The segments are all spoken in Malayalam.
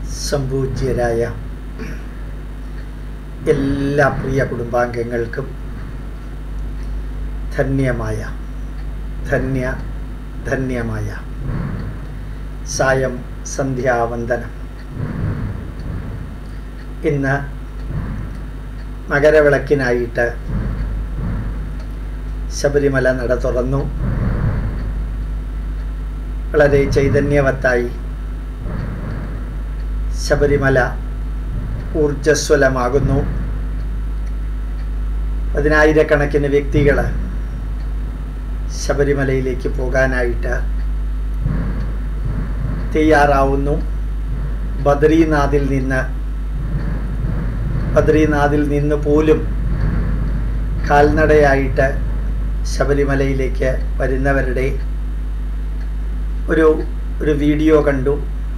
സംപൂജ്യരായ എല്ലാ പ്രിയ കുടുംബാംഗങ്ങൾക്കും ധന്യമായ ധന്യ ധന്യമായ സായം സന്ധ്യാവന്ദനം ഇന്ന് മകരവിളക്കിനായിട്ട് ശബരിമല നട തുറന്നു വളരെ ചൈതന്യവത്തായി ശബരിമല ഊർജസ്വലമാകുന്നു പതിനായിരക്കണക്കിന് വ്യക്തികൾ ശബരിമലയിലേക്ക് പോകാനായിട്ട് തയ്യാറാവുന്നു ബദ്രീനാഥിൽ നിന്ന് ബദ്രീനാഥിൽ നിന്ന് പോലും കാൽനടയായിട്ട് ശബരിമലയിലേക്ക് വരുന്നവരുടെ ഒരു ഒരു വീഡിയോ കണ്ടു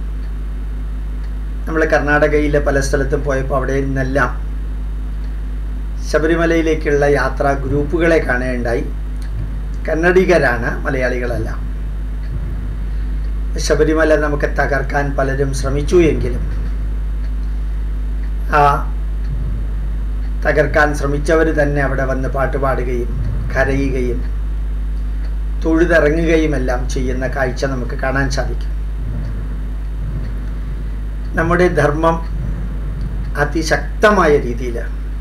നമ്മൾ കർണാടകയിലെ പല സ്ഥലത്തും പോയപ്പോൾ അവിടെ നിന്നെല്ലാം ശബരിമലയിലേക്കുള്ള യാത്രാ ഗ്രൂപ്പുകളെ കാണുകയുണ്ടായി കന്നഡികരാണ് മലയാളികളല്ല ശബരിമല നമുക്ക് തകർക്കാൻ പലരും ശ്രമിച്ചു എങ്കിലും ആ തകർക്കാൻ ശ്രമിച്ചവർ തന്നെ അവിടെ വന്ന് പാട്ട് പാടുകയും കരയുകയും തൊഴുതിറങ്ങുകയും എല്ലാം ചെയ്യുന്ന കാഴ്ച നമുക്ക് കാണാൻ സാധിക്കും നമ്മുടെ ധർമ്മം അതിശക്തമായ രീതിയിൽ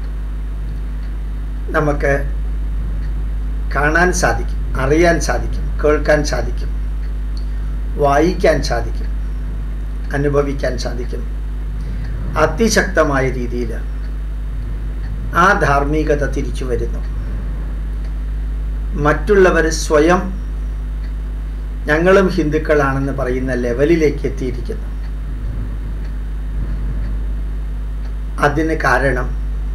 നമുക്ക് കാണാൻ സാധിക്കും അറിയാൻ സാധിക്കും കേൾക്കാൻ സാധിക്കും വായിക്കാൻ സാധിക്കും അനുഭവിക്കാൻ സാധിക്കും അതിശക്തമായ രീതിയിൽ ആ ധാർമ്മികത തിരിച്ചു വരുന്നു മറ്റുള്ളവർ സ്വയം ഞങ്ങളും ഹിന്ദുക്കളാണെന്ന് പറയുന്ന ലെവലിലേക്ക് എത്തിയിരിക്കുന്നു അതിന് കാരണം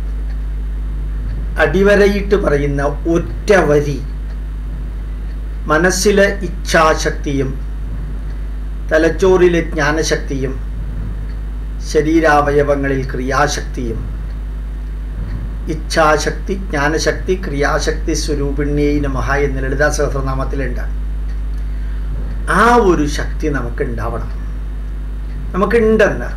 അടിവരയിട്ട് പറയുന്ന ഒറ്റ വരി മനസ്സിലെ ഇച്ഛാശക്തിയും തലച്ചോറിലെ ജ്ഞാനശക്തിയും ശരീരാവയവങ്ങളിൽ ക്രിയാശക്തിയും ഇച്ഛാശക്തി ജ്ഞാനശക്തി ക്രിയാശക്തി സ്വരൂപിണ്യൈ നമഹ എന്ന് ലളിതാ സഹസ്രനാമത്തിലുണ്ട് ആ ഒരു ശക്തി നമുക്ക് ഉണ്ടാവണം നമുക്കുണ്ടെന്ന്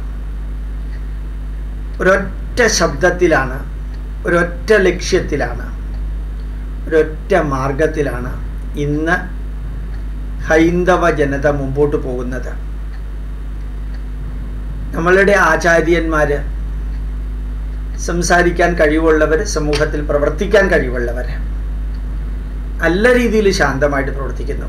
ഒരൊറ്റ ശബ്ദത്തിലാണ് ഒരൊറ്റ ലക്ഷ്യത്തിലാണ് ഒരൊറ്റ മാർഗത്തിലാണ് ഇന്ന് ഹൈന്ദവ ജനത മുമ്പോട്ട് പോകുന്നത് നമ്മളുടെ ആചാര്യന്മാർ സംസാരിക്കാൻ കഴിവുള്ളവർ സമൂഹത്തിൽ പ്രവർത്തിക്കാൻ കഴിവുള്ളവർ നല്ല രീതിയിൽ ശാന്തമായിട്ട് പ്രവർത്തിക്കുന്നു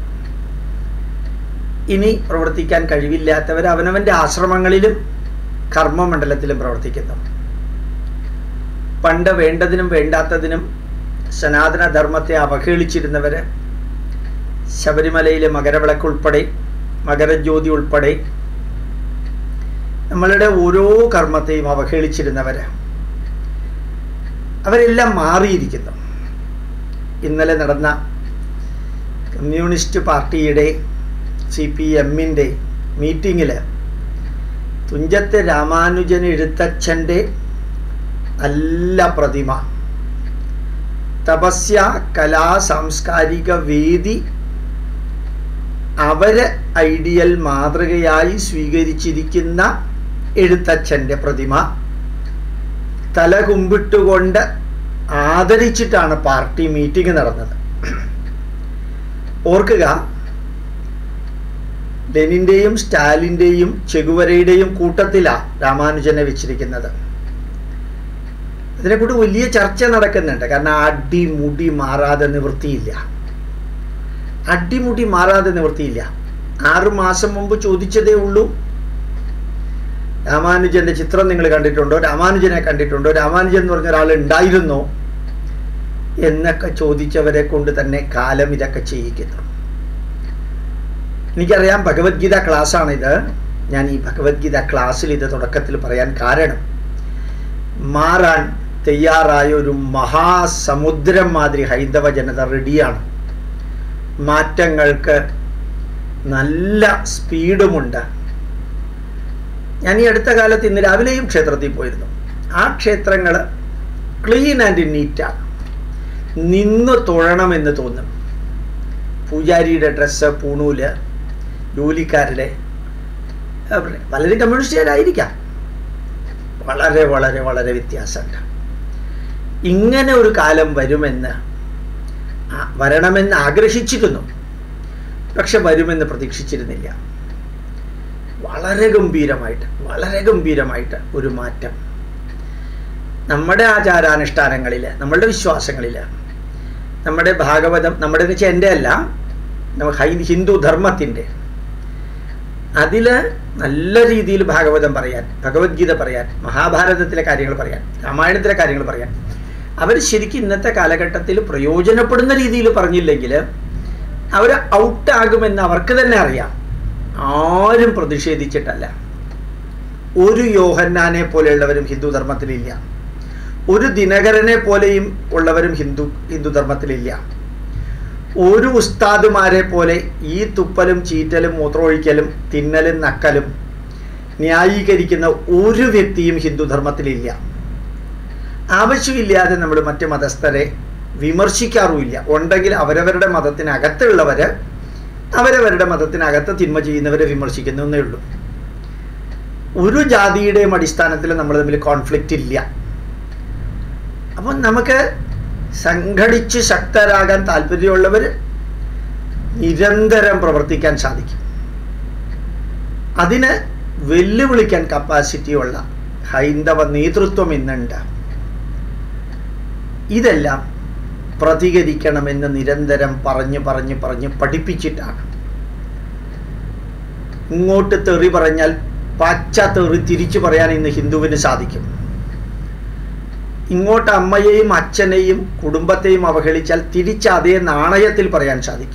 ഇനി പ്രവർത്തിക്കാൻ കഴിവില്ലാത്തവർ അവനവൻ്റെ ആശ്രമങ്ങളിലും കർമ്മമണ്ഡലത്തിലും പ്രവർത്തിക്കുന്നു പണ്ട് വേണ്ടതിനും വേണ്ടാത്തതിനും സനാതന ധർമ്മത്തെ അവഹേളിച്ചിരുന്നവർ ശബരിമലയിലെ മകരവിളക്ക് ഉൾപ്പെടെ മകരജ്യോതി ഉൾപ്പെടെ നമ്മളുടെ ഓരോ കർമ്മത്തെയും അവഹേളിച്ചിരുന്നവർ അവരെല്ലാം മാറിയിരിക്കുന്നു ഇന്നലെ നടന്ന കമ്മ്യൂണിസ്റ്റ് പാർട്ടിയുടെ സി പി എമ്മിൻ്റെ മീറ്റിങ്ങിൽ തുഞ്ചത്ത് രാമാനുജൻ എഴുത്തച്ഛൻ്റെ നല്ല പ്രതിമ തപസ്യ കലാ സാംസ്കാരിക വേദി അവര് ഐഡിയൽ മാതൃകയായി സ്വീകരിച്ചിരിക്കുന്ന എഴുത്തച്ഛൻ്റെ പ്രതിമ തല കുമ്പിട്ടുകൊണ്ട് ആദരിച്ചിട്ടാണ് പാർട്ടി മീറ്റിംഗ് നടന്നത് ഓർക്കുക ലെനിൻ്റെയും സ്റ്റാലിൻ്റെയും ചെകുവരയുടെയും കൂട്ടത്തിലാണ് രാമാനുജനെ വെച്ചിരിക്കുന്നത് അതിനെക്കൂട്ട് വലിയ ചർച്ച നടക്കുന്നുണ്ട് കാരണം അടിമുടി മാറാതെ നിവൃത്തിയില്ല അടിമുടി മാറാതെ നിവൃത്തിയില്ല ആറു മാസം മുമ്പ് ചോദിച്ചതേ ഉള്ളൂ രാമാനുജന്റെ ചിത്രം നിങ്ങൾ കണ്ടിട്ടുണ്ടോ രാമാനുജനെ കണ്ടിട്ടുണ്ടോ രാമാനുജൻ എന്ന് പറഞ്ഞ ഒരാൾ ഉണ്ടായിരുന്നോ എന്നൊക്കെ ചോദിച്ചവരെ കൊണ്ട് തന്നെ കാലം ഇതൊക്കെ ചെയ്യിക്കുന്നു എനിക്കറിയാം ഭഗവത്ഗീത ക്ലാസ്സാണിത് ഞാൻ ഈ ഭഗവത്ഗീത ക്ലാസ്സിൽ ഇത് തുടക്കത്തിൽ പറയാൻ കാരണം മാറാൻ തയ്യാറായ ഒരു മഹാസമുദ്രം മാതിരി ഹൈന്ദവ ജനത റെഡിയാണ് മാറ്റങ്ങൾക്ക് നല്ല സ്പീഡുമുണ്ട് ഞാൻ ഈ അടുത്ത കാലത്ത് ഇന്ന് രാവിലെയും ക്ഷേത്രത്തിൽ പോയിരുന്നു ആ ക്ഷേത്രങ്ങൾ ക്ലീൻ ആൻഡ് നീറ്റാണ് നിന്ന് തൊഴണമെന്ന് തോന്നും പൂജാരിയുടെ ഡ്രസ്സ് പൂണൂല് ജോലിക്കാരുടെ അവരുടെ പലരും കമ്മ്യൂണിസ്റ്റുകാരായിരിക്കാം വളരെ വളരെ വളരെ വ്യത്യാസമുണ്ട് ഇങ്ങനെ ഒരു കാലം വരുമെന്ന് ആ- വരണമെന്ന് ആഗ്രഹിച്ചിരുന്നു പക്ഷെ വരുമെന്ന് പ്രതീക്ഷിച്ചിരുന്നില്ല വളരെ ഗംഭീരമായിട്ട് വളരെ ഗംഭീരമായിട്ട് ഒരു മാറ്റം നമ്മുടെ ആചാരാനുഷ്ഠാനങ്ങളിൽ നമ്മളുടെ വിശ്വാസങ്ങളിൽ നമ്മുടെ ഭാഗവതം നമ്മുടെ എന്ന് വെച്ചാൽ എൻ്റെ അല്ല നമ്മ ഹൈ- ഹിന്ദു ധർമ്മത്തിൻ്റെ അതിൽ നല്ല രീതിയിൽ ഭാഗവതം പറയാൻ ഭഗവത്ഗീത പറയാൻ മഹാഭാരതത്തിലെ കാര്യങ്ങൾ പറയാൻ രാമായണത്തിലെ കാര്യങ്ങൾ പറയാൻ അവർ ശരിക്കും ഇന്നത്തെ കാലഘട്ടത്തിൽ പ്രയോജനപ്പെടുന്ന രീതിയിൽ പറഞ്ഞില്ലെങ്കിൽ അവർ ഔട്ടാകുമെന്ന് അവർക്ക് തന്നെ അറിയാം ആരും പ്രതിഷേധിച്ചിട്ടല്ല ഒരു യോഹന്നാനെ പോലെയുള്ളവരും ഹിന്ദു ധർമ്മത്തിലില്ല ഒരു ദിനകരനെ പോലെയും ഉള്ളവരും ഹിന്ദു ഹിന്ദു ധർമ്മത്തിലില്ല ഒരു ഉസ്താദുമാരെ പോലെ ഈ തുപ്പലും ചീറ്റലും മൂത്രമൊഴിക്കലും തിന്നലും നക്കലും ന്യായീകരിക്കുന്ന ഒരു വ്യക്തിയും ഹിന്ദു ധർമ്മത്തിലില്ല ആവശ്യമില്ലാതെ നമ്മൾ മറ്റ് മതസ്ഥരെ വിമർശിക്കാറുമില്ല ഉണ്ടെങ്കിൽ അവരവരുടെ മതത്തിനകത്തുള്ളവര് അവരവരുടെ മതത്തിനകത്ത് തിന്മ ചെയ്യുന്നവരെ വിമർശിക്കുന്നു എന്നേ ഉള്ളൂ ഒരു ജാതിയുടെയും അടിസ്ഥാനത്തിൽ നമ്മൾ തമ്മിൽ കോൺഫ്ലിക്റ്റ് ഇല്ല അപ്പം നമുക്ക് സംഘടിച്ച് ശക്തരാകാൻ താല്പര്യമുള്ളവർ നിരന്തരം പ്രവർത്തിക്കാൻ സാധിക്കും അതിന് വെല്ലുവിളിക്കാൻ കപ്പാസിറ്റിയുള്ള ഹൈന്ദവ നേതൃത്വം ഇന്നുണ്ട് ഇതെല്ലാം പ്രതികരിക്കണമെന്ന് നിരന്തരം പറഞ്ഞ് പറഞ്ഞ് പറഞ്ഞ് പഠിപ്പിച്ചിട്ടാണ് ഇങ്ങോട്ട് തെറി പറഞ്ഞാൽ പച്ച തെറി തിരിച്ചു പറയാൻ ഇന്ന് ഹിന്ദുവിന് സാധിക്കും ഇങ്ങോട്ട് അമ്മയെയും അച്ഛനെയും കുടുംബത്തെയും അവഹേളിച്ചാൽ തിരിച്ച് അതേ നാണയത്തിൽ പറയാൻ സാധിക്കും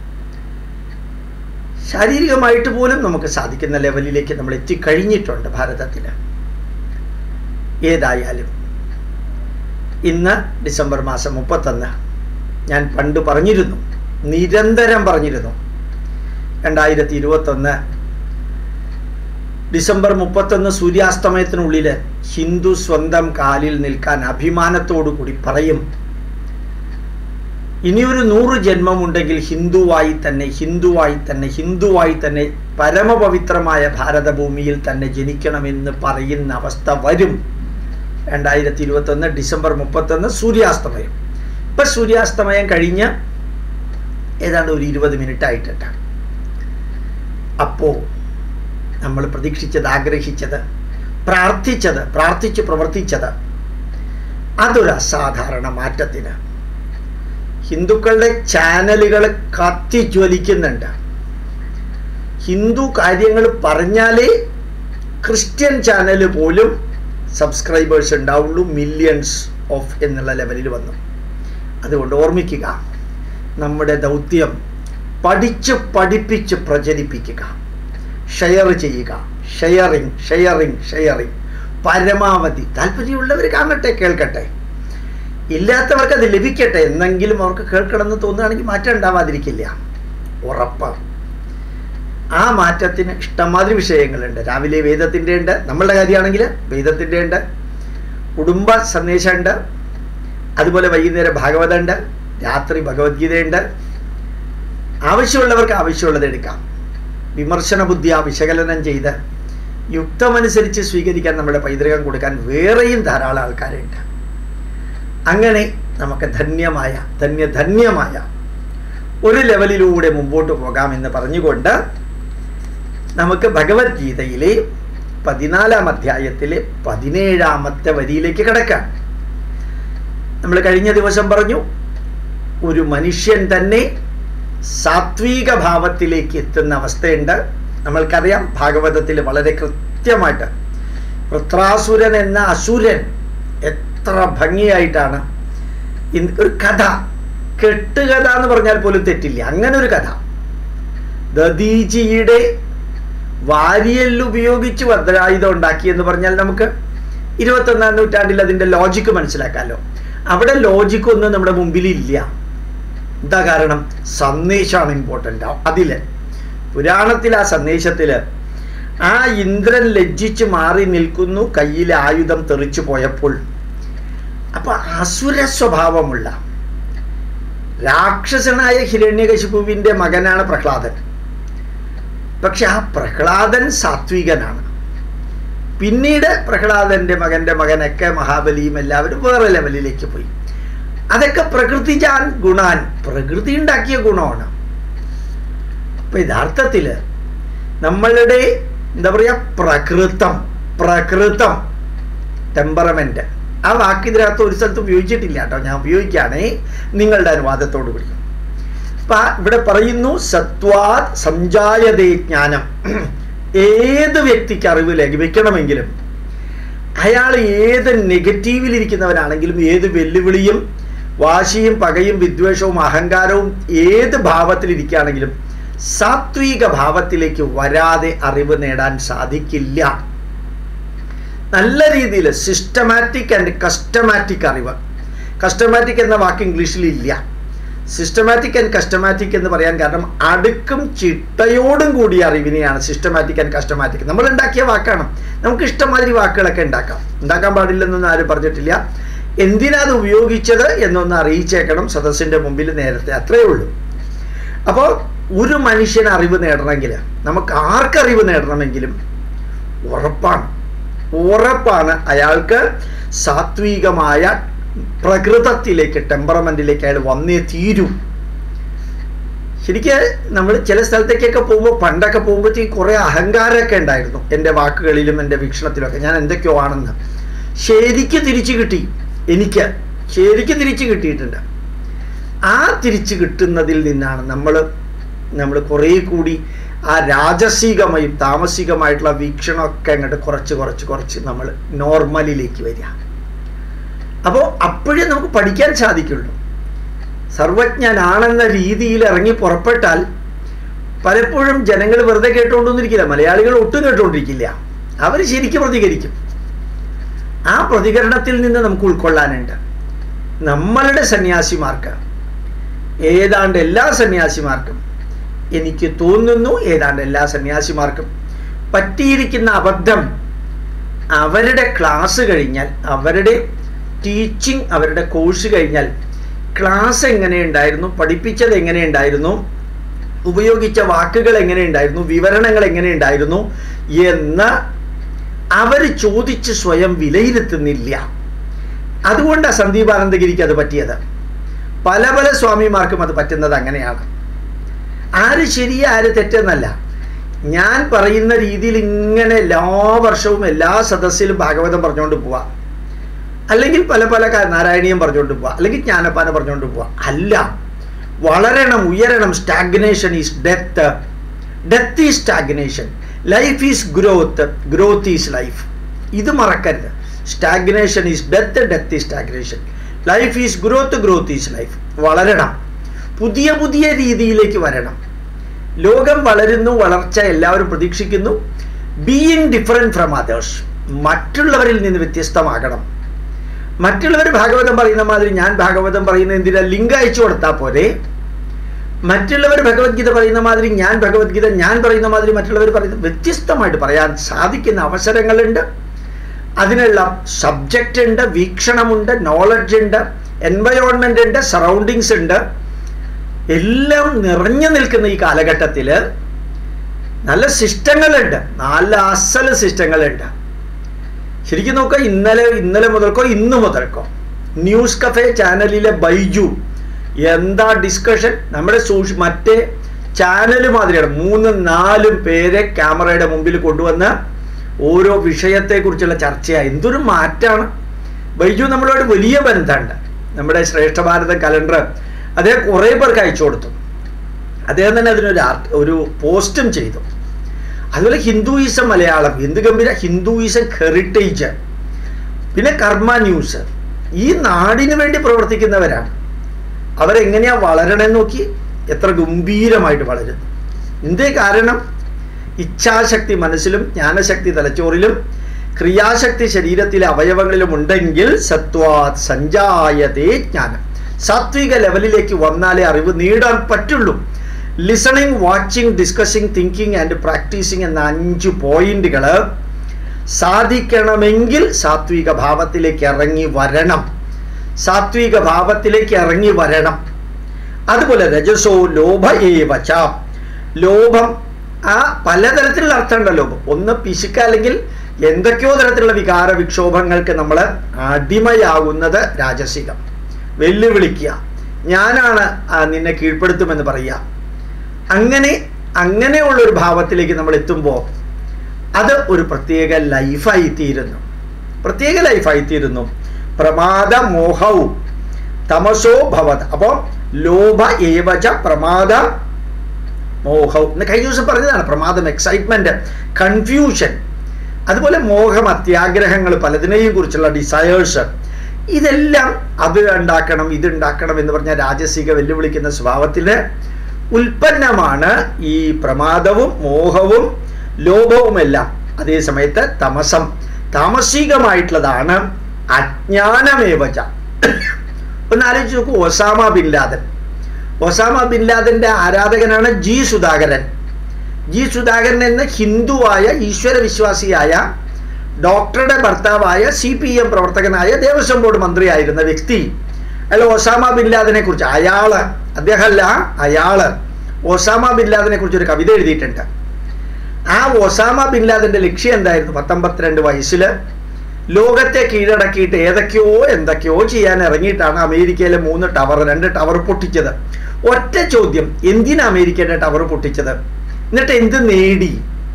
ശാരീരികമായിട്ട് പോലും നമുക്ക് സാധിക്കുന്ന ലെവലിലേക്ക് നമ്മൾ എത്തിക്കഴിഞ്ഞിട്ടുണ്ട് ഭാരതത്തിൽ ഏതായാലും ഇന്ന് ഡിസംബർ മാസം മുപ്പത്തൊന്ന് ഞാൻ പണ്ട് പറഞ്ഞിരുന്നു നിരന്തരം പറഞ്ഞിരുന്നു രണ്ടായിരത്തി ഇരുപത്തൊന്ന് ഡിസംബർ മുപ്പത്തൊന്ന് സൂര്യാസ്തമയത്തിനുള്ളിൽ ഹിന്ദു സ്വന്തം കാലിൽ നിൽക്കാൻ അഭിമാനത്തോടു കൂടി പറയും ഇനിയൊരു നൂറ് ജന്മമുണ്ടെങ്കിൽ ഹിന്ദുവായി തന്നെ ഹിന്ദുവായി തന്നെ ഹിന്ദുവായി തന്നെ പരമപവിത്രമായ ഭാരതഭൂമിയിൽ തന്നെ ജനിക്കണമെന്ന് പറയുന്ന അവസ്ഥ വരും രണ്ടായിരത്തി ഇരുപത്തൊന്ന് ഡിസംബർ മുപ്പത്തൊന്ന് സൂര്യാസ്തമയം ഇപ്പം സൂര്യാസ്തമയം കഴിഞ്ഞ് ഏതാണ്ട് ഒരു ഇരുപത് മിനിറ്റ് ആയിട്ടുണ്ട് അപ്പോൾ നമ്മൾ പ്രതീക്ഷിച്ചത് ആഗ്രഹിച്ചത് പ്രാർത്ഥിച്ചത് പ്രാർത്ഥിച്ച് പ്രവർത്തിച്ചത് അതൊരു അസാധാരണ മാറ്റത്തിന് ഹിന്ദുക്കളുടെ ചാനലുകൾ കത്തിജ്വലിക്കുന്നുണ്ട് ഹിന്ദു കാര്യങ്ങൾ പറഞ്ഞാലേ ക്രിസ്ത്യൻ ചാനൽ പോലും സബ്സ്ക്രൈബേഴ്സ് ഉണ്ടാവുള്ളൂ മില്യൺസ് ഓഫ് എന്നുള്ള ലെവലിൽ വന്നു അതുകൊണ്ട് ഓർമ്മിക്കുക നമ്മുടെ ദൗത്യം പഠിച്ച് പഠിപ്പിച്ച് പ്രചരിപ്പിക്കുക ഷെയർ ചെയ്യുക ഷെയറിങ് ഷെയറിങ് ഷെയറിങ് പരമാവധി താല്പര്യമുള്ളവർ കാണട്ടെ കേൾക്കട്ടെ ഇല്ലാത്തവർക്ക് അത് ലഭിക്കട്ടെ എന്നെങ്കിലും അവർക്ക് കേൾക്കണമെന്ന് തോന്നുകയാണെങ്കിൽ മാറ്റം ഉണ്ടാവാതിരിക്കില്ല ഉറപ്പ് ആ മാറ്റത്തിന് ഇഷ്ടംമാതിരി വിഷയങ്ങളുണ്ട് രാവിലെ വേദത്തിൻ്റെ ഉണ്ട് നമ്മളുടെ കാര്യമാണെങ്കിൽ വേദത്തിൻ്റെ ഉണ്ട് കുടുംബ സന്ദേശമുണ്ട് അതുപോലെ വൈകുന്നേരം ഭാഗവതം ഉണ്ട് രാത്രി ഭഗവത്ഗീതയുണ്ട് ആവശ്യമുള്ളവർക്ക് ആവശ്യമുള്ളത് എടുക്കാം വിമർശന ബുദ്ധിയ വിശകലനം ചെയ്ത് യുക്തമനുസരിച്ച് സ്വീകരിക്കാൻ നമ്മുടെ പൈതൃകം കൊടുക്കാൻ വേറെയും ധാരാളം ആൾക്കാരുണ്ട് അങ്ങനെ നമുക്ക് ധന്യമായ ധന്യധന്യമായ ഒരു ലെവലിലൂടെ മുമ്പോട്ട് പോകാമെന്ന് പറഞ്ഞുകൊണ്ട് നമുക്ക് ഭഗവത്ഗീതയിലെ പതിനാലാം അധ്യായത്തിലെ പതിനേഴാമത്തെ വരിയിലേക്ക് കിടക്കാം നമ്മൾ കഴിഞ്ഞ ദിവസം പറഞ്ഞു ഒരു മനുഷ്യൻ തന്നെ സാത്വിക ഭാവത്തിലേക്ക് എത്തുന്ന അവസ്ഥയുണ്ട് നമ്മൾക്കറിയാം ഭാഗവതത്തിൽ വളരെ കൃത്യമായിട്ട് വൃത്രാസുരൻ എന്ന അസുരൻ എത്ര ഭംഗിയായിട്ടാണ് ഇൻ- ഒരു കഥ കെട്ടുകഥ എന്ന് പറഞ്ഞാൽ പോലും തെറ്റില്ല അങ്ങനെ ഒരു കഥ ദദീജിയുടെ വാരിയൽ ഉപയോഗിച്ച് വജ്രായുധം ഉണ്ടാക്കി എന്ന് പറഞ്ഞാൽ നമുക്ക് ഇരുപത്തൊന്നാം നൂറ്റാണ്ടിൽ അതിൻ്റെ ലോജിക്ക് മനസ്സിലാക്കാമല്ലോ അവിടെ ലോജിക്ക് ഒന്നും നമ്മുടെ മുമ്പിൽ ഇല്ല എന്താ കാരണം സന്ദേശമാണ് ഇമ്പോർട്ടൻ്റ് അതിൽ പുരാണത്തിൽ ആ സന്ദേശത്തിൽ ആ ഇന്ദ്രൻ ലജ്ജിച്ച് മാറി നിൽക്കുന്നു കയ്യിലെ ആയുധം തെറിച്ചു പോയപ്പോൾ അപ്പൊ അസുര സ്വഭാവമുള്ള രാക്ഷസനായ ഹിരണ്യകശിപുവിൻ്റെ മകനാണ് പ്രഹ്ലാദൻ പക്ഷെ ആ പ്രഹ്ലാദൻ സാത്വികനാണ് പിന്നീട് പ്രഹ്ലാദന്റെ മകന്റെ മകനൊക്കെ മഹാബലിയും എല്ലാവരും വേറെ ലെവലിലേക്ക് പോയി അതൊക്കെ പ്രകൃതിജാൻ ഗുണാൻ പ്രകൃതി ഉണ്ടാക്കിയ ഗുണമാണ് അപ്പൊ യഥാർത്ഥത്തില് നമ്മളുടെ എന്താ പറയാ പ്രകൃതം പ്രകൃതം ടെമ്പറമെന്റ് ആ വാക്ക് ഇതിനകത്ത് ഒരു സ്ഥലത്ത് ഉപയോഗിച്ചിട്ടില്ല കേട്ടോ ഞാൻ ഉപയോഗിക്കുകയാണേ നിങ്ങളുടെ അനുവാദത്തോടു കൂടി അപ്പൊ ഇവിടെ പറയുന്നു സത്വാത് സംജായതേ ജ്ഞാനം ഏത് വ്യക്തിക്ക് അറിവ് ലഭിക്കണമെങ്കിലും അയാൾ ഏത് നെഗറ്റീവിലിരിക്കുന്നവനാണെങ്കിലും ഏത് വെല്ലുവിളിയും വാശിയും പകയും വിദ്വേഷവും അഹങ്കാരവും ഏത് ഭാവത്തിലിരിക്കുകയാണെങ്കിലും സാത്വിക ഭാവത്തിലേക്ക് വരാതെ അറിവ് നേടാൻ സാധിക്കില്ല നല്ല രീതിയിൽ സിസ്റ്റമാറ്റിക് ആൻഡ് കസ്റ്റമാറ്റിക് അറിവ് കസ്റ്റമാറ്റിക് എന്ന വാക്ക് ഇംഗ്ലീഷിൽ ഇല്ല സിസ്റ്റമാറ്റിക് ആൻഡ് കസ്റ്റമാറ്റിക് എന്ന് പറയാൻ കാരണം അടുക്കും ചിട്ടയോടും കൂടിയ അറിവിനെയാണ് സിസ്റ്റമാറ്റിക് ആൻഡ് കസ്റ്റമാറ്റിക് നമ്മൾ ഉണ്ടാക്കിയ വാക്കാണ് നമുക്ക് ഇഷ്ടമാതിരി വാക്കുകളൊക്കെ ഉണ്ടാക്കാം ഉണ്ടാക്കാൻ പാടില്ലെന്നൊന്നും ആരും പറഞ്ഞിട്ടില്ല എന്തിനാ അത് ഉപയോഗിച്ചത് എന്നൊന്ന് അറിയിച്ചേക്കണം സദസ്സിന്റെ മുമ്പിൽ നേരത്തെ അത്രയേ ഉള്ളൂ അപ്പോൾ ഒരു മനുഷ്യന് അറിവ് നേടണമെങ്കിൽ നമുക്ക് ആർക്കറിവ് നേടണമെങ്കിലും ഉറപ്പാണ് ഉറപ്പാണ് അയാൾക്ക് സാത്വികമായ പ്രകൃതത്തിലേക്ക് ടെമ്പറമെന്റിലേക്ക് അയാൾ വന്നേ തീരൂ ശരിക്ക് നമ്മൾ ചില സ്ഥലത്തേക്കൊക്കെ പോകുമ്പോൾ പണ്ടൊക്കെ പോകുമ്പോഴത്തേക്ക് കുറേ അഹങ്കാരമൊക്കെ ഉണ്ടായിരുന്നു എൻ്റെ വാക്കുകളിലും എൻ്റെ വീക്ഷണത്തിലൊക്കെ ഞാൻ എന്തൊക്കെയോ ആണെന്ന് ശരിക്ക് തിരിച്ചു കിട്ടി എനിക്ക് ശരിക്ക് തിരിച്ചു കിട്ടിയിട്ടുണ്ട് ആ തിരിച്ചു കിട്ടുന്നതിൽ നിന്നാണ് നമ്മൾ നമ്മൾ കുറേ കൂടി ആ രാജസികമായും താമസികമായിട്ടുള്ള വീക്ഷണമൊക്കെ അങ്ങോട്ട് കുറച്ച് കുറച്ച് കുറച്ച് നമ്മൾ നോർമലിലേക്ക് വരിക അപ്പോൾ അപ്പോഴേ നമുക്ക് പഠിക്കാൻ സാധിക്കുള്ളൂ സർവജ്ഞനാണെന്ന രീതിയിൽ ഇറങ്ങി പുറപ്പെട്ടാൽ പലപ്പോഴും ജനങ്ങൾ വെറുതെ കേട്ടുകൊണ്ടൊന്നിരിക്കില്ല മലയാളികൾ ഒട്ടും കേട്ടുകൊണ്ടിരിക്കില്ല അവർ ശരിക്കും പ്രതികരിക്കും ആ പ്രതികരണത്തിൽ നിന്ന് നമുക്ക് ഉൾക്കൊള്ളാനുണ്ട് നമ്മളുടെ സന്യാസിമാർക്ക് ഏതാണ്ട് എല്ലാ സന്യാസിമാർക്കും എനിക്ക് തോന്നുന്നു ഏതാണ്ട് എല്ലാ സന്യാസിമാർക്കും പറ്റിയിരിക്കുന്ന അബദ്ധം അവരുടെ ക്ലാസ് കഴിഞ്ഞാൽ അവരുടെ ടീച്ചിങ് അവരുടെ കോഴ്സ് കഴിഞ്ഞാൽ ക്ലാസ് എങ്ങനെയുണ്ടായിരുന്നു പഠിപ്പിച്ചത് എങ്ങനെയുണ്ടായിരുന്നു ഉപയോഗിച്ച വാക്കുകൾ എങ്ങനെയുണ്ടായിരുന്നു വിവരണങ്ങൾ എങ്ങനെയുണ്ടായിരുന്നു എന്ന് അവർ ചോദിച്ച് സ്വയം വിലയിരുത്തുന്നില്ല അതുകൊണ്ടാണ് സന്ദീപാനന്ദഗിരിക്ക് അത് പറ്റിയത് പല പല സ്വാമിമാർക്കും അത് പറ്റുന്നത് അങ്ങനെയാണ് ആര് ശരി ആര് തെറ്റെന്നല്ല ഞാൻ പറയുന്ന രീതിയിൽ ഇങ്ങനെ എല്ലാ വർഷവും എല്ലാ സദസ്സിലും ഭാഗവതം പറഞ്ഞുകൊണ്ട് പോവാം അല്ലെങ്കിൽ പല പല നാരായണീയം പറഞ്ഞുകൊണ്ട് പോവാം അല്ലെങ്കിൽ ജ്ഞാനപ്പാന പറഞ്ഞുകൊണ്ട് പോവാം അല്ല വളരണം ഉയരണം stagnation is death death is stagnation life is growth growth is life ഇത് മറക്കരുത് stagnation is death death is stagnation life is growth growth is life വളരണം പുതിയ പുതിയ രീതിയിലേക്ക് വരണം ലോകം വളരുന്നു വളർച്ച എല്ലാവരും പ്രതീക്ഷിക്കുന്നു ബീയിങ് ഡിഫറെൻറ്റ് ഫ്രം അതേഴ്സ് മറ്റുള്ളവരിൽ നിന്ന് വ്യത്യസ്തമാകണം മറ്റുള്ളവർ ഭാഗവതം പറയുന്ന മാതിരി ഞാൻ ഭാഗവതം പറയുന്ന എന്തിനാ ലിങ്ക് അയച്ചു കൊടുത്താൽ പോരെ മറ്റുള്ളവർ ഭഗവത്ഗീത പറയുന്ന മാതിരി ഞാൻ ഭഗവത്ഗീത ഞാൻ പറയുന്ന മാതിരി മറ്റുള്ളവർ പറയുന്ന വ്യത്യസ്തമായിട്ട് പറയാൻ സാധിക്കുന്ന അവസരങ്ങളുണ്ട് അതിനുള്ള സബ്ജക്റ്റ് ഉണ്ട് വീക്ഷണമുണ്ട് നോളജ് ഉണ്ട് എൻവയോൺമെന്റ് ഉണ്ട് സറൗണ്ടിങ്സ് ഉണ്ട് എല്ലാം നിറഞ്ഞു നിൽക്കുന്ന ഈ കാലഘട്ടത്തിൽ നല്ല സിസ്റ്റങ്ങളുണ്ട് നല്ല അസൽ സിസ്റ്റങ്ങളുണ്ട് ശരിക്കും നോക്കുക ഇന്നലെ ഇന്നലെ മുതൽക്കോ ഇന്ന് മുതൽക്കോ ന്യൂസ് കഫേ ചാനലിലെ ബൈജു എന്താ ഡിസ്കഷൻ നമ്മുടെ സോഷ്യ മറ്റേ ചാനൽ മാതിരിയാണ് മൂന്നും നാലും പേരെ ക്യാമറയുടെ മുമ്പിൽ കൊണ്ടുവന്ന് ഓരോ വിഷയത്തെക്കുറിച്ചുള്ള ചർച്ചയാണ് എന്തൊരു മാറ്റാണ് ബൈജു നമ്മളോട് വലിയ ബന്ധമുണ്ട് നമ്മുടെ ശ്രേഷ്ഠ ഭാരത കലണ്ടർ അദ്ദേഹം കുറേ പേർക്ക് അയച്ചു കൊടുത്തു അദ്ദേഹം തന്നെ അതിനൊരു ആർട്ട് ഒരു പോസ്റ്റും ചെയ്തു അതുപോലെ ഹിന്ദുയിസം മലയാളം ഹിന്ദു ഗംഭീര ഹിന്ദുയിസം ഹെറിറ്റേജ് പിന്നെ കർമ്മ ന്യൂസ് ഈ നാടിന് വേണ്ടി പ്രവർത്തിക്കുന്നവരാണ് അവരെങ്ങനെയാ വളരണമെന്ന് നോക്കി എത്ര ഗംഭീരമായിട്ട് വളരുന്നു എന്തേ കാരണം ഇച്ഛാശക്തി മനസ്സിലും ജ്ഞാനശക്തി തലച്ചോറിലും ക്രിയാശക്തി ശരീരത്തിലെ അവയവങ്ങളിലും ഉണ്ടെങ്കിൽ സത്വാ സഞ്ചായതേ ജ്ഞാനം സാത്വിക ലെവലിലേക്ക് വന്നാലേ അറിവ് നേടാൻ പറ്റുള്ളൂ listening watching discussing thinking and practising എന്ന അഞ്ച് പോയിന്റുകൾ സാധിക്കണമെങ്കിൽ സാത്വിക ഭാവത്തിലേക്ക് ഇറങ്ങി വരണം സാത്വിക ഭാവത്തിലേക്ക് ഇറങ്ങി വരണം അതുപോലെ രജസോ ലോഭ ഏവച്ച ലോഭം ആ പലതരത്തിലുള്ള അർത്ഥമുണ്ട് ലോഭം ഒന്ന് പിശുക്ക അല്ലെങ്കിൽ എന്തൊക്കെയോ തരത്തിലുള്ള വികാര വിക്ഷോഭങ്ങൾക്ക് നമ്മൾ അടിമയാകുന്നത് രാജസികം വെല്ലുവിളിക്കുക ഞാനാണ് ആ, നിന്നെ കീഴ്പ്പെടുത്തുമെന്ന് പറയുക അങ്ങനെ അങ്ങനെയുള്ള ഒരു ഭാവത്തിലേക്ക് നമ്മൾ എത്തുമ്പോൾ അത് ഒരു പ്രത്യേക ലൈഫായി തീരുന്നു പ്രത്യേക ലൈഫായി തീരുന്നു പ്രമാദ മോഹവും തമസോ ഭവത് അപ്പോൾ ലോഭ ഏവച പ്രമാദ മോഹവും എന്ന് കഴിഞ്ഞ ദിവസം പറഞ്ഞതാണ് പ്രമാദം എക്സൈറ്റ്മെന്റ് കൺഫ്യൂഷൻ അതുപോലെ മോഹം അത്യാഗ്രഹങ്ങൾ പലതിനെയും കുറിച്ചുള്ള ഡിസയേഴ്സ് ഇതെല്ലാം അത് ഉണ്ടാക്കണം ഇത് ഉണ്ടാക്കണം എന്ന് പറഞ്ഞ രാജസിക വെല്ലുവിളിക്കുന്ന സ്വഭാവത്തിന് ഉൽപ്പന്നമാണ് ഈ പ്രമാദവും മോഹവും ലോഭവുമെല്ലാം അതേ സമയത്ത് തമസം താമസികമായിട്ടുള്ളതാണ് അജ്ഞാനമേവച ഒന്ന് ആലോചിച്ച് നോക്കൂ Osama bin Laden Osama bin ലാദന്റെ ആരാധകനാണ് ജി സുധാകരൻ ജി സുധാകരൻ എന്ന ഹിന്ദുവായ ഈശ്വര വിശ്വാസിയായ ഡോക്ടറുടെ ഭർത്താവായ സി പി എം പ്രവർത്തകനായ ദേവസ്വം ബോർഡ് മന്ത്രിയായിരുന്ന വ്യക്തി അയാൾ ഒസാമ ബിൻ ലാദനെ കുറിച്ച് അയാള് അദ്ദേഹമല്ല അയാള് ഒസാമ ബിൻ ലാദനെ കുറിച്ച് ഒരു കവിത എഴുതിയിട്ടുണ്ട് ആ ഒസാമ ബിൻ ലാദന്റെ ലക്ഷ്യം എന്തായിരുന്നു പത്തൊമ്പത്തിരണ്ട് വയസ്സിൽ ലോകത്തെ കീഴടക്കിയിട്ട് ഏതൊക്കെയോ എന്തൊക്കെയോ ചെയ്യാൻ ഇറങ്ങിയിട്ടാണ് അമേരിക്കയിലെ മൂന്ന് ടവർ രണ്ട് ടവർ പൊട്ടിച്ചത് ഒറ്റ ചോദ്യം എന്തിനാ അമേരിക്കയുടെ ടവർ പൊട്ടിച്ചത് എന്നിട്ട് എന്ത് നേടി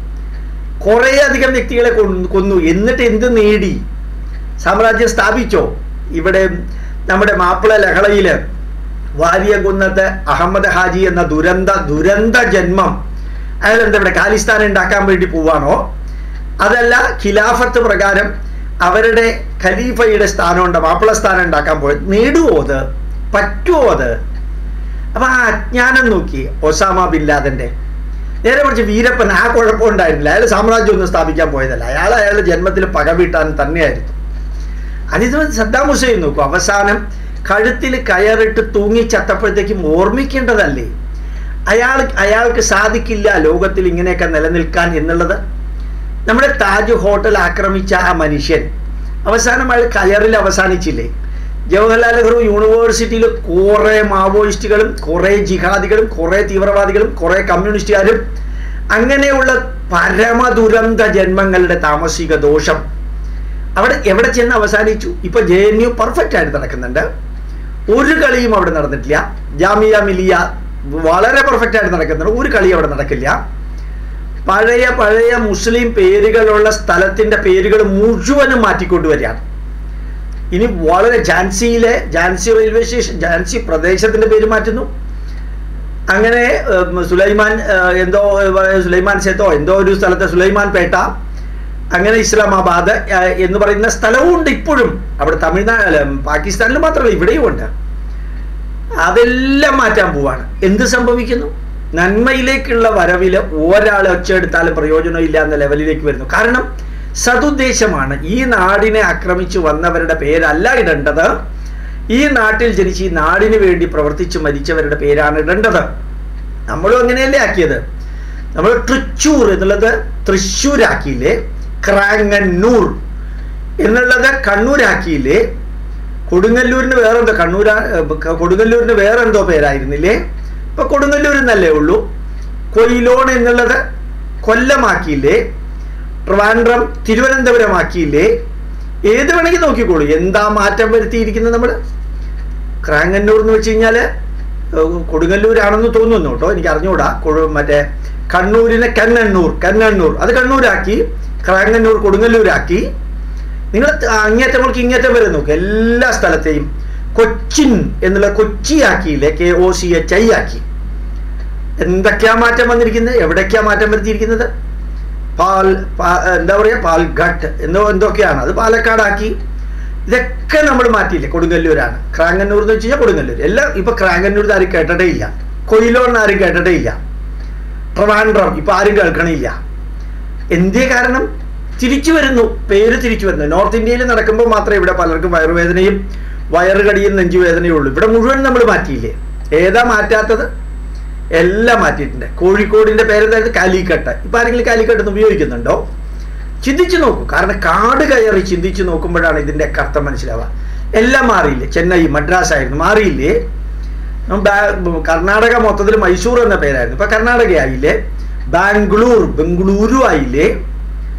കുറേ അധികം വ്യക്തികളെ കൊന്നു കൊന്നു എന്നിട്ട് എന്ത് നേടി സാമ്രാജ്യം സ്ഥാപിച്ചോ ഇവിടെ നമ്മുടെ മാപ്പിള ലഹളയില് വാരിയകുന്നത്ത് അഹമ്മദ് ഹാജി എന്ന ദുരന്ത ദുരന്ത ജന്മം അയാൾ എന്താ ഇവിടെ ഖാലിസ്ഥാൻ ഉണ്ടാക്കാൻ വേണ്ടി പോവാണോ അതല്ല ഖിലാഫത്ത് പ്രകാരം അവരുടെ ഖലീഫയുടെ സ്ഥാനമുണ്ട് മാപ്പിള സ്ഥാനം ഉണ്ടാക്കാൻ പോയത് നേടുവോ അത് പറ്റുമോ അത് അപ്പൊ ആ അജ്ഞാനം നോക്കി ഒസാമ ബിൻ ലാദന്റെ നേരെ കുറച്ച് വീരപ്പൻ ആ കുഴപ്പമുണ്ടായിരുന്നില്ല അയാൾ സാമ്രാജ്യം ഒന്നും സ്ഥാപിക്കാൻ പോയതല്ല അയാൾ അയാളുടെ ജന്മത്തിൽ പക വീട്ടാൻ തന്നെയായിരുന്നു അതിന് സദ്ദാം ഹുസൈൻ നോക്കൂ അവസാനം കഴുത്തിൽ കയറിട്ട് തൂങ്ങി ചത്തപ്പോഴത്തേക്കും ഓർമ്മിക്കേണ്ടതല്ലേ അയാൾ അയാൾക്ക് സാധിക്കില്ല ലോകത്തിൽ ഇങ്ങനെയൊക്കെ നിലനിൽക്കാൻ എന്നുള്ളത് നമ്മുടെ താജ് ഹോട്ടൽ ആക്രമിച്ച ആ മനുഷ്യൻ അവസാനം അയാൾ കയറിൽ അവസാനിച്ചില്ലേ ജവഹർലാൽ നെഹ്റു യൂണിവേഴ്സിറ്റിയിൽ കുറേ മാവോയിസ്റ്റുകളും കുറേ ജിഹാദികളും കുറേ തീവ്രവാദികളും കുറേ കമ്മ്യൂണിസ്റ്റുകാരും അങ്ങനെയുള്ള പരമദുരന്ത ജന്മങ്ങളുടെ താമസിക ദോഷം അവിടെ എവിടെ ചെന്ന് അവസാനിച്ചു ഇപ്പൊ ജെ എൻ യു പെർഫെക്റ്റ് ആയിട്ട് നടക്കുന്നുണ്ട് ഒരു കളിയും അവിടെ നടന്നിട്ടില്ല ജാമിയ മിലിയ വളരെ പെർഫെക്റ്റ് ആയിട്ട് നടക്കുന്നുണ്ട് ഒരു കളി അവിടെ നടക്കില്ല പഴയ പഴയ മുസ്ലിം പേരുകളുള്ള സ്ഥലത്തിന്റെ പേരുകൾ മുഴുവനും മാറ്റിക്കൊണ്ടുവരികയാണ് ഇനി വളരെ ഝാൻസിയിലെ ഝാൻസി റെയിൽവേ സ്റ്റേഷൻ ഝാൻസി പ്രദേശത്തിന്റെ പേര് മാറ്റുന്നു അങ്ങനെ ഉം, സുലൈമാൻ ഏഹ്, എന്തോ ഏഹ്, സുലൈമാൻ സേത്തോ എന്തോ ഒരു സ്ഥലത്തെ സുലൈമാൻ പേട്ട അങ്ങനെ ഇസ്ലാമാബാദ് ഏഹ്, എന്ന് പറയുന്ന സ്ഥലവും ഉണ്ട് ഇപ്പോഴും അവിടെ തമിഴ്നാട് പാകിസ്ഥാനിൽ മാത്രമല്ല ഇവിടെയും ഉണ്ട് അതെല്ലാം മാറ്റാൻ പോവാണ് എന്ത് സംഭവിക്കുന്നു നന്മയിലേക്കുള്ള വരവില് ഒരാൾ ഒച്ചയെടുത്താലും പ്രയോജനമില്ല എന്ന ലെവലിലേക്ക് വരുന്നു കാരണം സതുദ്ദേശമാണ് ഈ നാടിനെ ആക്രമിച്ചു വന്നവരുടെ പേരല്ല ഇടേണ്ടത് ഈ നാട്ടിൽ ജനിച്ച് ഈ നാടിന് വേണ്ടി പ്രവർത്തിച്ച് മരിച്ചവരുടെ പേരാണ് ഇടേണ്ടത് നമ്മളും അങ്ങനെയല്ലേ ആക്കിയത് നമ്മൾ തൃച്ചൂർ എന്നുള്ളത് തൃശ്ശൂരാക്കിയില്ലേ ക്രാങ്ങന്നൂർ എന്നുള്ളത് കണ്ണൂരാക്കിയില്ലേ കൊടുങ്ങല്ലൂരിന് വേറെന്തോ കണ്ണൂര കൊടുങ്ങല്ലൂരിന് വേറെന്തോ പേരായിരുന്നില്ലേ ഇപ്പൊ കൊടുങ്ങല്ലൂർ എന്നല്ലേ ഉള്ളൂ കൊയിലോൺ എന്നുള്ളത് കൊല്ലമാക്കിയില്ലേ ട്രിവാൻഡ്രം തിരുവനന്തപുരമാക്കിയില്ലേ ഏത് വേണമെങ്കിൽ നോക്കിക്കോളൂ എന്താ മാറ്റം വരുത്തിയിരിക്കുന്നത് നമ്മൾ ക്രാങ്ങന്നൂർ എന്ന് വെച്ച് കഴിഞ്ഞാൽ കൊടുങ്ങല്ലൂരാണെന്ന് തോന്നുന്നു കേട്ടോ എനിക്ക് അറിഞ്ഞുകൂടാ കൊഴു- മറ്റേ കണ്ണൂരിനെ കണ്ണണ്ണൂർ കണ്ണണ്ണൂർ അത് കണ്ണൂരാക്കി ക്രാങ്ങന്നൂർ കൊടുങ്ങല്ലൂരാക്കി നിങ്ങൾ അങ്ങേറ്റം മുതൽക്ക് ഇങ്ങേറ്റം വരെ നോക്ക് എല്ലാ സ്ഥലത്തെയും കൊച്ചിൻ എന്നുള്ള കൊച്ചിയാക്കിയില്ലേ K O C H I ആക്കി എന്തൊക്കെയാ മാറ്റം വന്നിരിക്കുന്നത് എവിടേക്കാ മാറ്റം വരുത്തിയിരിക്കുന്നത് പാൽ പാ- എന്താ പറയുക പാൽഘട്ട് എന്തോ എന്തൊക്കെയാണ് അത് പാലക്കാടാക്കി ഇതൊക്കെ നമ്മൾ മാറ്റിയില്ലേ കൊടുങ്ങല്ലൂരാണ് ക്രാങ്ങന്നൂർ എന്ന് വെച്ച് കഴിഞ്ഞാൽ കൊടുങ്ങല്ലൂർ എല്ലാം ഇപ്പൊ ക്രാങ്ങന്നൂർ ആരും കേട്ടിട്ടേ ഇല്ല കൊയിലോന്ന് ആരും കേട്ടിട്ടേ ഇല്ല ട്രിവാൻഡ്രം ഇപ്പൊ ആരും കേൾക്കണില്ല എന്തേ കാരണം തിരിച്ചു വരുന്നു പേര് തിരിച്ചു വരുന്നു നോർത്ത് ഇന്ത്യയിൽ നടക്കുമ്പോൾ മാത്രമേ ഇവിടെ പലർക്കും വയറുവേദനയും വയറുകടിയും നെഞ്ചുവേദനയും ഉള്ളൂ ഇവിടെ മുഴുവൻ നമ്മൾ മാറ്റിയില്ലേ ഏതാ മാറ്റാത്തത് എല്ലാം മാറ്റിയിട്ടുണ്ട് കോഴിക്കോടിന്റെ പേരെന്തായിരുന്നു കാലിക്കട്ട് ഇപ്പൊ ആരെങ്കിലും കാലിക്കട്ട് എന്ന് ഉപയോഗിക്കുന്നുണ്ടോ ചിന്തിച്ചു നോക്കൂ കാരണം കാട് കയറി ചിന്തിച്ചു നോക്കുമ്പോഴാണ് ഇതിന്റെ ഒക്കെ അർത്ഥം മനസ്സിലാവുക എല്ലാം മാറിയില്ലേ ചെന്നൈ മദ്രാസ് ആയിരുന്നു മാറിയില്ലേ ഉം, ബാ- കർണാടക മൊത്തത്തിൽ മൈസൂർ എന്ന പേരായിരുന്നു ഇപ്പൊ കർണാടക ആയില്ലേ ബാംഗ്ലൂർ ബംഗളൂരു ആയില്ലേ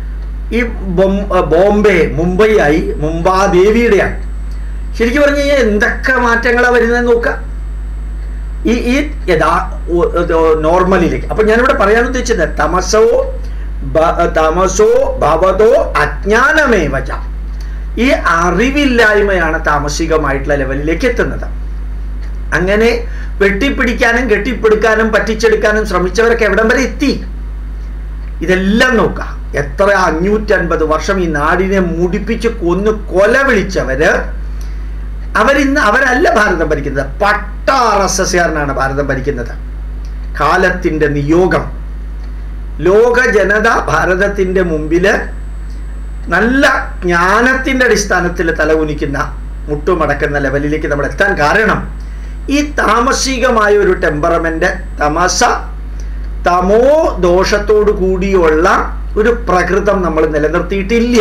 ഈ ബൊം- ബോംബെ മുംബൈ ആയി മുംബാദേവിയുടെയാണ് ശരിക്കും പറഞ്ഞു കഴിഞ്ഞാൽ എന്തൊക്കെ മാറ്റങ്ങളാണ് വരുന്നത് നോക്കാം ഈ ഈ യഥാ ഉ- ഇത് നോർമലിലേക്ക് അപ്പൊ ഞാനിവിടെ പറയാൻ ഉദ്ദേശിച്ചത് തമസോ ബ- തമസോ ഭവതോ അജ്ഞാനമേവച ഈ അറിവില്ലായ്മയാണ് താമസികമായിട്ടുള്ള ലെവലിലേക്ക് എത്തുന്നത് അങ്ങനെ വെട്ടിപ്പിടിക്കാനും കെട്ടിപ്പിടിക്കാനും പറ്റിച്ചെടുക്കാനും ശ്രമിച്ചവരൊക്കെ എവിടം വരെ എത്തി ഇതെല്ലാം നോക്കാം എത്ര അഞ്ഞൂറ്റൻപത് വർഷം ഈ നാടിനെ മുടിപ്പിച്ച് കൊന്ന് കൊല വിളിച്ചവര് അവരിന്ന് അവരല്ല ഭാരതം ഭരിക്കുന്നത് പട്ട ആർ എസ് എസ്കാരനാണ് ഭാരതം ഭരിക്കുന്നത് കാലത്തിന്റെ നിയോഗം ലോക ജനത ഭാരതത്തിന്റെ മുമ്പില് നല്ല ജ്ഞാനത്തിന്റെ അടിസ്ഥാനത്തിൽ തലകുനിക്കുന്ന മുട്ടുമടക്കുന്ന ലെവലിലേക്ക് നമ്മൾ എത്താൻ കാരണം ഈ താമസികമായ ഒരു ടെമ്പറമെന്റ് തമസ തമോ ദോഷത്തോടു കൂടിയുള്ള ഒരു പ്രകൃതം നമ്മൾ നിലനിർത്തിയിട്ടില്ല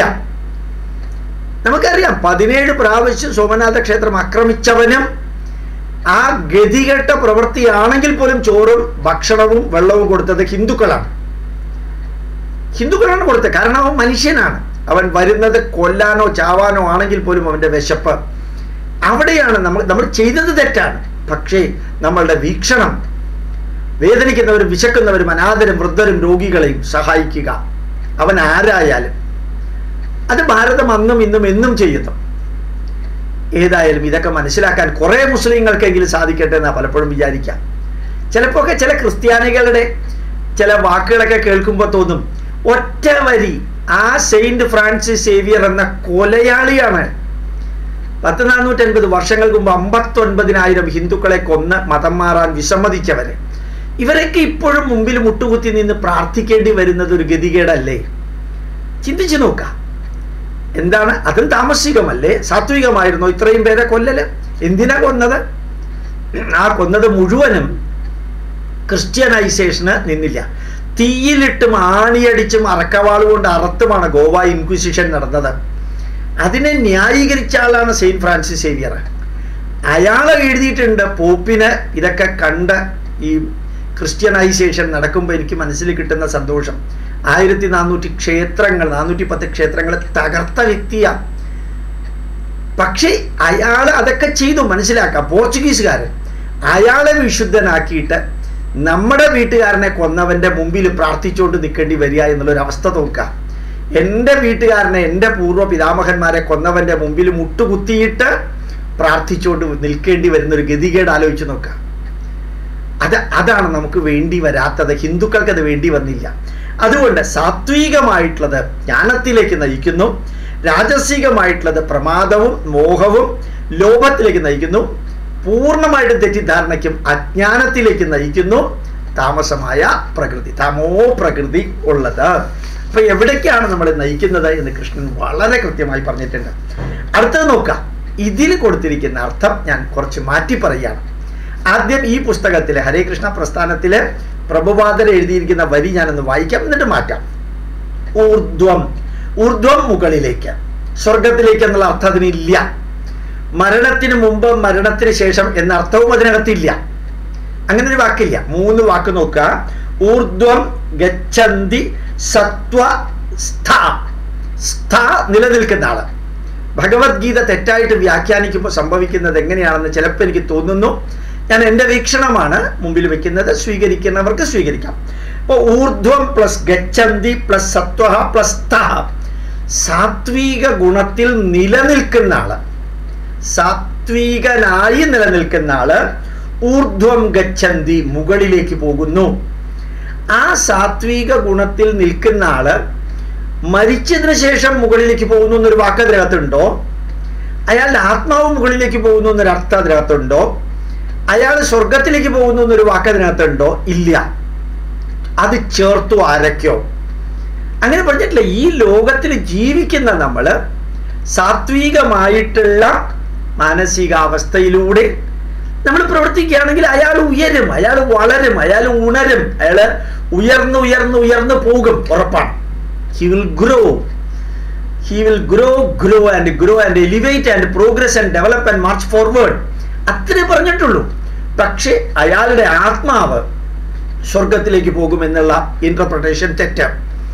നമുക്കറിയാം പതിനേഴ് പ്രാവശ്യം സോമനാഥ ക്ഷേത്രം ആക്രമിച്ചവനും ആ ഗതികെട്ട പ്രവൃത്തിയാണെങ്കിൽ പോലും ചോറും ഭക്ഷണവും വെള്ളവും കൊടുത്തത് ഹിന്ദുക്കളാണ് ഹിന്ദുക്കളാണ് കൊടുത്തത് കാരണം അവൻ മനുഷ്യനാണ് അവൻ വരുന്നത് കൊല്ലാനോ ചാവാനോ ആണെങ്കിൽ പോലും അവന്റെ വിശപ്പ് അവിടെയാണ് നമ്മൾ നമ്മൾ ചെയ്തത് തെറ്റാണ് പക്ഷേ നമ്മളുടെ വീക്ഷണം വേദനിക്കുന്നവരും വിശക്കുന്നവരും അനാഥരും വൃദ്ധരും രോഗികളെയും സഹായിക്കുക അവൻ ആരായാലും അത് ഭാരതം അന്നും ഇന്നും എന്നും ചെയ്യുന്നു ഏതായാലും ഇതൊക്കെ മനസ്സിലാക്കാൻ കുറെ മുസ്ലിങ്ങൾക്കെങ്കിലും സാധിക്കട്ടെ എന്നാ പലപ്പോഴും വിചാരിക്കാം ചിലപ്പോ ഒക്കെ ചില ക്രിസ്ത്യാനികളുടെ ചില വാക്കുകളൊക്കെ കേൾക്കുമ്പോൾ തോന്നും ഒറ്റ വരി ആ സെയിന്റ് ഫ്രാൻസിസ് സേവിയർ എന്ന കൊലയാളിയാണ് പത്ത് നാനൂറ്റൻപത് വർഷങ്ങൾക്ക് മുമ്പ് അമ്പത്തൊൻപതിനായിരം ഹിന്ദുക്കളെ കൊന്ന് മതം മാറാൻ വിസമ്മതിച്ചവര് ഇവരൊക്കെ ഇപ്പോഴും മുമ്പിൽ മുട്ടുകുത്തി നിന്ന് പ്രാർത്ഥിക്കേണ്ടി വരുന്നത് ഒരു ഗതികേടല്ലേ ചിന്തിച്ചു നോക്കാം എന്താണ് അതും താമസികമല്ലേ സാത്വികമായിരുന്നോ ഇത്രയും പേരെ കൊല്ലല് എന്തിനാ കൊന്നത് ആ കൊന്നത് മുഴുവനും ക്രിസ്ത്യനൈസേഷന് നിന്നില്ല തീയിലിട്ടും ആണിയടിച്ചും അറക്കവാൾ കൊണ്ട് അറത്തുമാണ് ഗോവ ഇൻക്വിസിഷൻ നടന്നത് അതിനെ ന്യായീകരിച്ച ആളാണ് സെയിന്റ് ഫ്രാൻസിസ് സേവിയർ അയാൾ എഴുതിയിട്ടുണ്ട് പോപ്പിന് ഇതൊക്കെ കണ്ട് ഈ ക്രിസ്ത്യനൈസേഷൻ നടക്കുമ്പോൾ എനിക്ക് മനസ്സിൽ കിട്ടുന്ന സന്തോഷം ആയിരത്തി നാനൂറ്റി ക്ഷേത്രങ്ങൾ നാനൂറ്റി പത്ത് ക്ഷേത്രങ്ങൾ തകർത്ത വ്യക്തിയാണ് പക്ഷേ അയാൾ അതൊക്കെ ചെയ്തു മനസ്സിലാക്കാം പോർച്ചുഗീസുകാരൻ അയാളെ വിശുദ്ധനാക്കിയിട്ട് നമ്മുടെ വീട്ടുകാരനെ കൊന്നവന്റെ മുമ്പിൽ പ്രാർത്ഥിച്ചുകൊണ്ട് നിൽക്കേണ്ടി വരിക എന്നുള്ളൊരു അവസ്ഥ നോക്കുക എൻ്റെ വീട്ടുകാരനെ എൻ്റെ പൂർവ്വ പിതാമഹന്മാരെ കൊന്നവന്റെ മുമ്പിൽ മുട്ടുകുത്തിയിട്ട് പ്രാർത്ഥിച്ചുകൊണ്ട് നിൽക്കേണ്ടി വരുന്ന ഒരു ഗതികേട് ആലോചിച്ച് നോക്കുക അത് അതാണ് നമുക്ക് വേണ്ടി വരാത്തത് ഹിന്ദുക്കൾക്ക് അത് വേണ്ടി വന്നില്ല അതുകൊണ്ട് സാത്വികമായിട്ടുള്ളത് ജ്ഞാനത്തിലേക്ക് നയിക്കുന്നു രാജസികമായിട്ടുള്ളത് പ്രമാദവും മോഹവും ലോഭത്തിലേക്ക് നയിക്കുന്നു പൂർണ്ണമായിട്ടും തെറ്റിദ്ധാരണയ്ക്കും അജ്ഞാനത്തിലേക്ക് നയിക്കുന്നു താമസമായ പ്രകൃതി തമോ പ്രകൃതി ഉള്ളത് അപ്പൊ എവിടേക്കാണ് നമ്മൾ നയിക്കുന്നത് എന്ന് കൃഷ്ണൻ വളരെ കൃത്യമായി പറഞ്ഞിട്ടുണ്ട് അടുത്തത് നോക്കാം ഇതിൽ കൊടുത്തിരിക്കുന്ന അർത്ഥം ഞാൻ കുറച്ച് മാറ്റി പറയുകയാണ് ആദ്യം ഈ പുസ്തകത്തിലെ ഹരേ കൃഷ്ണ പ്രസ്ഥാനത്തിലെ പ്രഭുപാദർ എഴുതിയിരിക്കുന്ന വരി ഞാനൊന്ന് വായിക്കാം എന്നിട്ട് മാറ്റാം ഊർധ്വം ഊർധ്വം മുകളിലേക്ക് സ്വർഗത്തിലേക്ക് എന്നുള്ള അർത്ഥം അതിനില്ല മരണത്തിന് മുമ്പ് മരണത്തിന് ശേഷം എന്ന അർത്ഥവും അതിനകത്തില്ല അങ്ങനെ ഒരു വാക്കില്ല മൂന്ന് വാക്ക് നോക്കുക ഊർധ്വം ഗച്ഛന്തി സത്വ സ്ഥ സ്ഥ നിലനിൽക്കുന്ന ആള് ഭഗവത്ഗീത തെറ്റായിട്ട് വ്യാഖ്യാനിക്കുമ്പോൾ സംഭവിക്കുന്നത് എങ്ങനെയാണെന്ന് ചിലപ്പോൾ എനിക്ക് തോന്നുന്നു ഞാൻ എൻ്റെ വീക്ഷണമാണ് മുമ്പിൽ വെക്കുന്നത് സ്വീകരിക്കുന്നവർക്ക് സ്വീകരിക്കാം അപ്പോൾ ഊർധ്വം പ്ലസ് ഗച്ഛന്തി പ്ലസ് സത്വ പ്ലസ് സ്ഥ സാത്വിക ഗുണത്തിൽ നിലനിൽക്കുന്ന ആള് സാത്വികനായി നിലനിൽക്കുന്ന ആള് ഊർധ്വം ഗച്ഛന്തി മുകളിലേക്ക് പോകുന്നു ആ സാത്വിക ഗുണത്തിൽ നിൽക്കുന്ന ആള് മരിച്ചതിന് ശേഷം മുകളിലേക്ക് പോകുന്നു എന്നൊരു വാക്ക് അതിനകത്തുണ്ടോ അയാളുടെ ആത്മാവ് മുകളിലേക്ക് പോകുന്നു എന്നൊരു അർത്ഥം അതിനകത്തുണ്ടോ അയാൾ സ്വർഗത്തിലേക്ക് പോകുന്നു എന്നൊരു വാക്ക് അതിനകത്തുണ്ടോ ഇല്ല അത് ചേർത്തു ആരൊക്കെയോ അങ്ങനെ പറഞ്ഞിട്ടില്ല ഈ ലോകത്തിൽ ജീവിക്കുന്ന നമ്മൾ സാത്വികമായിട്ടുള്ള മാനസികാവസ്ഥയിലൂടെ നമ്മൾ പ്രവർത്തിക്കുകയാണെങ്കിൽ അയാൾ ഉയരും അയാൾ വളരും അയാൾ ഉണരും അയാൾ ഉയർന്ന് ഉയർന്ന് ഉയർന്ന് പോകും ഉറപ്പാണ് he will grow he will grow grow and grow and elevate and progress and develop and march forward അത്രേ പറഞ്ഞിട്ടുള്ളൂ പക്ഷേ അയാളുടെ ആത്മാവ് സ്വർഗത്തിലേക്ക് പോകുമെന്നുള്ള ഇന്റർപ്രിട്ടേഷൻ തെറ്റ്